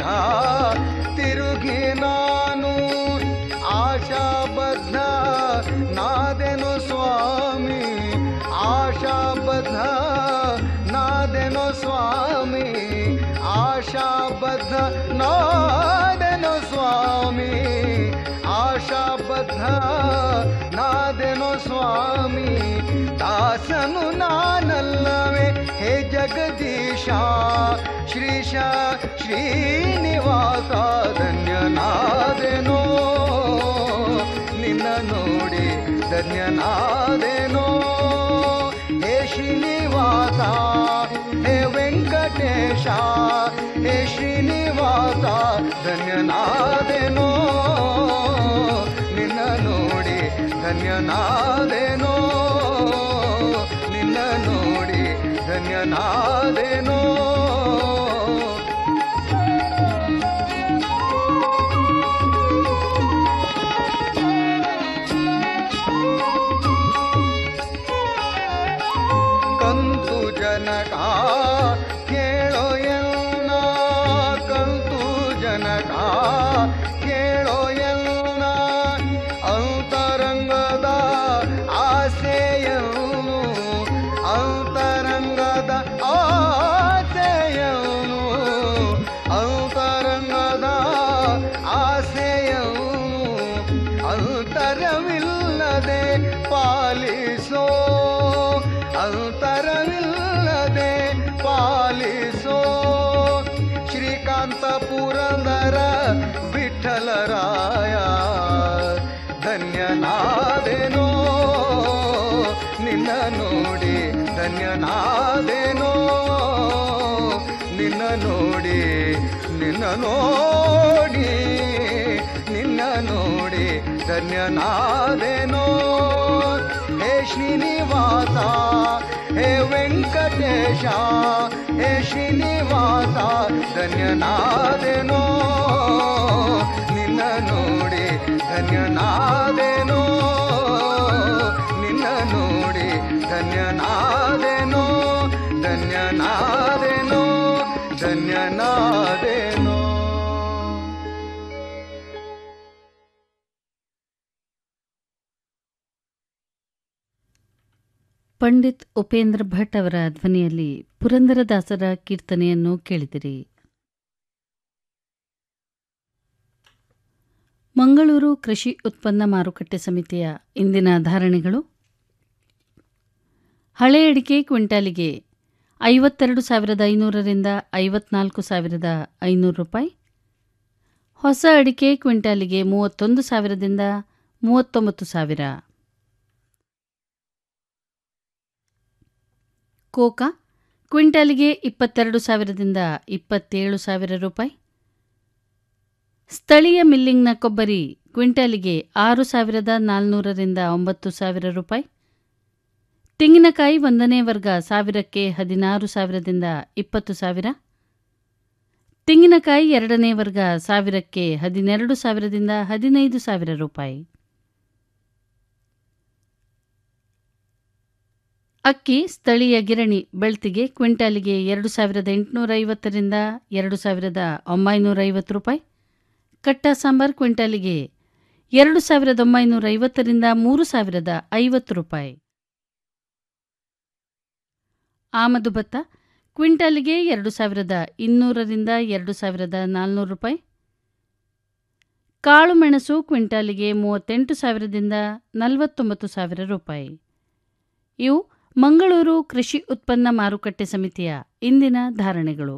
ತಿರುಗಿ ನಾನು ಆಶಾಬದ್ಧ ನಾದೆ ಸ್ವಾಮಿ ಆಶಾಬದ್ಧ ನಾದೆನು ಸ್ವಾಮಿ ಆಶಾಬದ್ಧ ನಾದೆನು ಸ್ವಾಮಿ ದಾಸನು ನಾನಲ್ಲವೇ ಹೇ ಜಗದೀಶ ಶ್ರೀಶ ಶ್ರೀನಿವಾಸ ಧನ್ಯನಾದೆನೋ ನಿನ್ನ ನೋಡಿ ಧನ್ಯನಾದೆನೋ ಹೇ ಶ್ರೀನಿವಾಸ ಹೇ ವೆಂಕಟೇಶ ಹೇ ಶ್ರೀನಿವಾಸ ಧನ್ಯನಾದೆನೋ ನಿನ್ನ ನೋಡಿ ಧನ್ಯನಾದೆನೋ ನಿನ್ನ ನೋಡಿ ಧನ್ಯನಾದೆನೋ ಕಂತು ಜನಕ ಕೇಳೋ ಎನ್ನ ಕಂತು ಜನಕ ಕೇಳೋ ಎನ್ನ ಅಂತರಂಗದ ಆಸೆಯನ್ನು ಅಂತರಂಗದ ಆಸೆಯನ್ನು ಅಂತರಂಗದ ಆಸೆಯನ್ನು ಅಂತರವಿಲ್ಲದೆ ಪಾಲಿಸೋ ಅಂತರವಿಲ್ಲದೆ ಪಾಲಿಸೋ ಶ್ರೀಕಾಂತ ಪುರಂದರ ವಿಠಲರಾಯ ಧನ್ಯನಾದೆನೋ ನಿನ್ನ ನೋಡಿ ಧನ್ಯನಾದೆನೋ ನಿನ್ನ ನೋಡಿ ನಿನ್ನ ನೋಡಿ ನಿನ್ನ ನೋಡಿ ಧನ್ಯನಾದೆನೋ ಹೇ ಶ್ರೀನಿವಾಸ ಹೇ ವೆಂಕಟೇಶ ಹೇ ಶ್ರೀನಿವಾಸ ಧನ್ಯನಾದೆನೋ ನಿನ್ನ ನೋಡಿ ಧನ್ಯನಾದೆನೋ ನಿನ್ನ ನೋಡಿ ಧನ್ಯನಾದೆನೋ ಧನ್ಯನಾದೆನೋ ಧನ್ಯನಾದೆನೋ ಪಂಡಿತ್ ಉಪೇಂದ್ರ ಭಟ್ ಅವರ ಧ್ವನಿಯಲ್ಲಿ ಪುರಂದರದಾಸರ ಕೀರ್ತನೆಯನ್ನು ಕೇಳಿದಿರಿ ಮಂಗಳೂರು ಕೃಷಿ ಉತ್ಪನ್ನ ಮಾರುಕಟ್ಟೆ ಸಮಿತಿಯ ಇಂದಿನ ಧಾರಣೆಗಳು ಹಳೆ ಅಡಿಕೆ ಕ್ವಿಂಟಾಲಿಗೆ ಐವತ್ತೆರಡು ಸಾವಿರದ ಐನೂರರಿಂದ ಐವತ್ನಾಲ್ಕು ಸಾವಿರದ ಐನೂರು ರೂಪಾಯಿ ಹೊಸ ಅಡಿಕೆ ಕ್ವಿಂಟಾಲಿಗೆ ಮೂವತ್ತೊಂದು ಸಾವಿರದಿಂದ ಮೂವತ್ತೊಂಬತ್ತು ಸಾವಿರ ಕೋಕಾ ಕ್ವಿಂಟಾಲಿಗೆ ಇಪ್ಪತ್ತೆರಡು ಸಾವಿರದಿಂದ ಇಪ್ಪತ್ತೇಳು ಸಾವಿರ ರೂಪಾಯಿ ಸ್ಥಳೀಯ ಮಿಲ್ಲಿಂಗ್ನ ಕೊಬ್ಬರಿ ಕ್ವಿಂಟಾಲಿಗೆ ಆರು ಸಾವಿರದ ನಾಲ್ನೂರರಿಂದ ಒಂಬತ್ತು ಸಾವಿರ ರೂಪಾಯಿ ತೆಂಗಿನಕಾಯಿ ಒಂದನೇ ವರ್ಗ ಸಾವಿರಕ್ಕೆ ಹದಿನಾರು ಸಾವಿರದಿಂದ ಇಪ್ಪತ್ತು ಸಾವಿರ ತೆಂಗಿನಕಾಯಿ ಎರಡನೇ ವರ್ಗ ಸಾವಿರಕ್ಕೆ ಹದಿನೆರಡು ಸಾವಿರದಿಂದ ಹದಿನೈದು ಸಾವಿರ ರೂಪಾಯಿ ಅಕ್ಕಿ ಸ್ಥಳೀಯ ಗಿರಣಿ ಬೆಳ್ತಿಗೆ ಕ್ವಿಂಟಾಲಿಗೆ ಎರಡು ಸಾವಿರದ ಎಂಟುನೂರ ಐವತ್ತರಿಂದ ಎರಡು ಸಾವಿರದ ಒಂಬೈನೂರ ಐವತ್ತು ರೂಪಾಯಿ ಕಟ್ಟ ಸಾಂಬಾರ್ ಕ್ವಿಂಟಾಲಿಗೆ ಎರಡು ಸಾವಿರದ ಒಂಬೈನೂರ ಐವತ್ತರಿಂದ ಮೂರು ಸಾವಿರದ ಐವತ್ತು ರೂಪಾಯಿ ಆಮದು ಭತ್ತ ಕ್ವಿಂಟಾಲಿಗೆ ಎರಡು ಸಾವಿರದ ಇನ್ನೂರರಿಂದ ಎರಡು ಸಾವಿರದ ನಾಲ್ನೂರು ರೂಪಾಯಿ ಕಾಳು ಮೆಣಸು ಕ್ವಿಂಟಾಲಿಗೆ ಮೂವತ್ತೆಂಟು ಸಾವಿರದಿಂದ ನಲವತ್ತೊಂಬತ್ತು ಸಾವಿರ ರೂಪಾಯಿ ಇವು ಮಂಗಳೂರು ಕೃಷಿ ಉತ್ಪನ್ನ ಮಾರುಕಟ್ಟೆ ಸಮಿತಿಯ ಇಂದಿನ ಧಾರಣೆಗಳು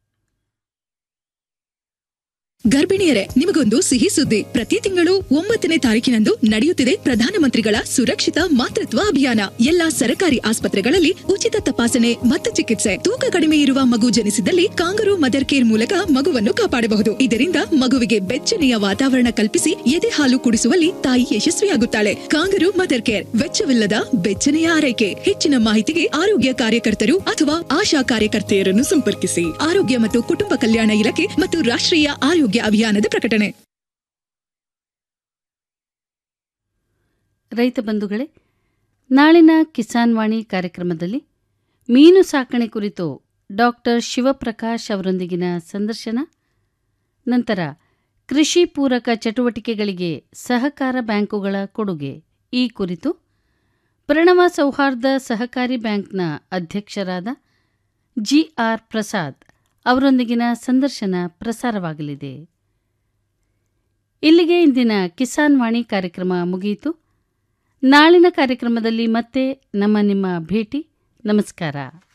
ಗರ್ಭಿಣಿಯರೇ ನಿಮಗೊಂದು ಸಿಹಿ ಸುದ್ದಿ ಪ್ರತಿ ತಿಂಗಳು ಒಂಬತ್ತನೇ ತಾರೀಕಿನಂದು ನಡೆಯುತ್ತಿದೆ ಪ್ರಧಾನಮಂತ್ರಿಗಳ ಸುರಕ್ಷಿತ ಮಾತೃತ್ವ ಅಭಿಯಾನ ಎಲ್ಲಾ ಸರಕಾರಿ ಆಸ್ಪತ್ರೆಗಳಲ್ಲಿ ಉಚಿತ ತಪಾಸಣೆ ಮತ್ತು ಚಿಕಿತ್ಸೆ ತೂಕ ಕಡಿಮೆ ಇರುವ ಮಗು ಜನಿಸಿದಲ್ಲಿ ಕಾಂಗರು ಮದರ್ ಕೇರ್ ಮೂಲಕ ಮಗುವನ್ನು ಕಾಪಾಡಬಹುದು ಇದರಿಂದ ಮಗುವಿಗೆ ಬೆಚ್ಚನೆಯ ವಾತಾವರಣ ಕಲ್ಪಿಸಿ ಎದೆ ಹಾಲು ಕುಡಿಸುವಲ್ಲಿ ತಾಯಿ ಯಶಸ್ವಿಯಾಗುತ್ತಾಳೆ ಕಾಂಗರು ಮದರ್ ಕೇರ್ ವೆಚ್ಚವಿಲ್ಲದ ಬೆಚ್ಚನೆಯ ಆರೈಕೆ ಹೆಚ್ಚಿನ ಮಾಹಿತಿಗೆ ಆರೋಗ್ಯ ಕಾರ್ಯಕರ್ತರು ಅಥವಾ ಆಶಾ ಕಾರ್ಯಕರ್ತೆಯರನ್ನು ಸಂಪರ್ಕಿಸಿ ಆರೋಗ್ಯ ಮತ್ತು ಕುಟುಂಬ ಕಲ್ಯಾಣ ಇಲಾಖೆ ಮತ್ತು ರಾಷ್ಟ್ರೀಯ ಆರೋಗ್ಯ ಅಭಿಯಾನದ ಪ್ರಕಟಣೆ ರೈತ ಬಂಧುಗಳೇ ನಾಳಿನ ಕಿಸಾನ್ ವಾಣಿ ಕಾರ್ಯಕ್ರಮದಲ್ಲಿ ಮೀನು ಸಾಕಣೆ ಕುರಿತು ಡಾಕ್ಟರ್ ಶಿವಪ್ರಕಾಶ್ ಅವರೊಂದಿಗಿನ ಸಂದರ್ಶನ ನಂತರ ಕೃಷಿ ಪೂರಕ ಚಟುವಟಿಕೆಗಳಿಗೆ ಸಹಕಾರ ಬ್ಯಾಂಕುಗಳ ಕೊಡುಗೆ ಈ ಕುರಿತು ಪ್ರಣವ ಸೌಹಾರ್ದ ಸಹಕಾರಿ ಬ್ಯಾಂಕ್ನ ಅಧ್ಯಕ್ಷರಾದ ಜಿ ಆರ್ ಪ್ರಸಾದ್ ಅವರೊಂದಿಗಿನ ಸಂದರ್ಶನ ಪ್ರಸಾರವಾಗಲಿದೆ ಇಲ್ಲಿಗೆ ಇಂದಿನ ಕಿಸಾನ್ ವಾಣಿ ಕಾರ್ಯಕ್ರಮ ಮುಗಿಯಿತು ನಾಳಿನ ಕಾರ್ಯಕ್ರಮದಲ್ಲಿ ಮತ್ತೆ ನಮ್ಮ ನಿಮ್ಮ ಭೇಟಿ ನಮಸ್ಕಾರ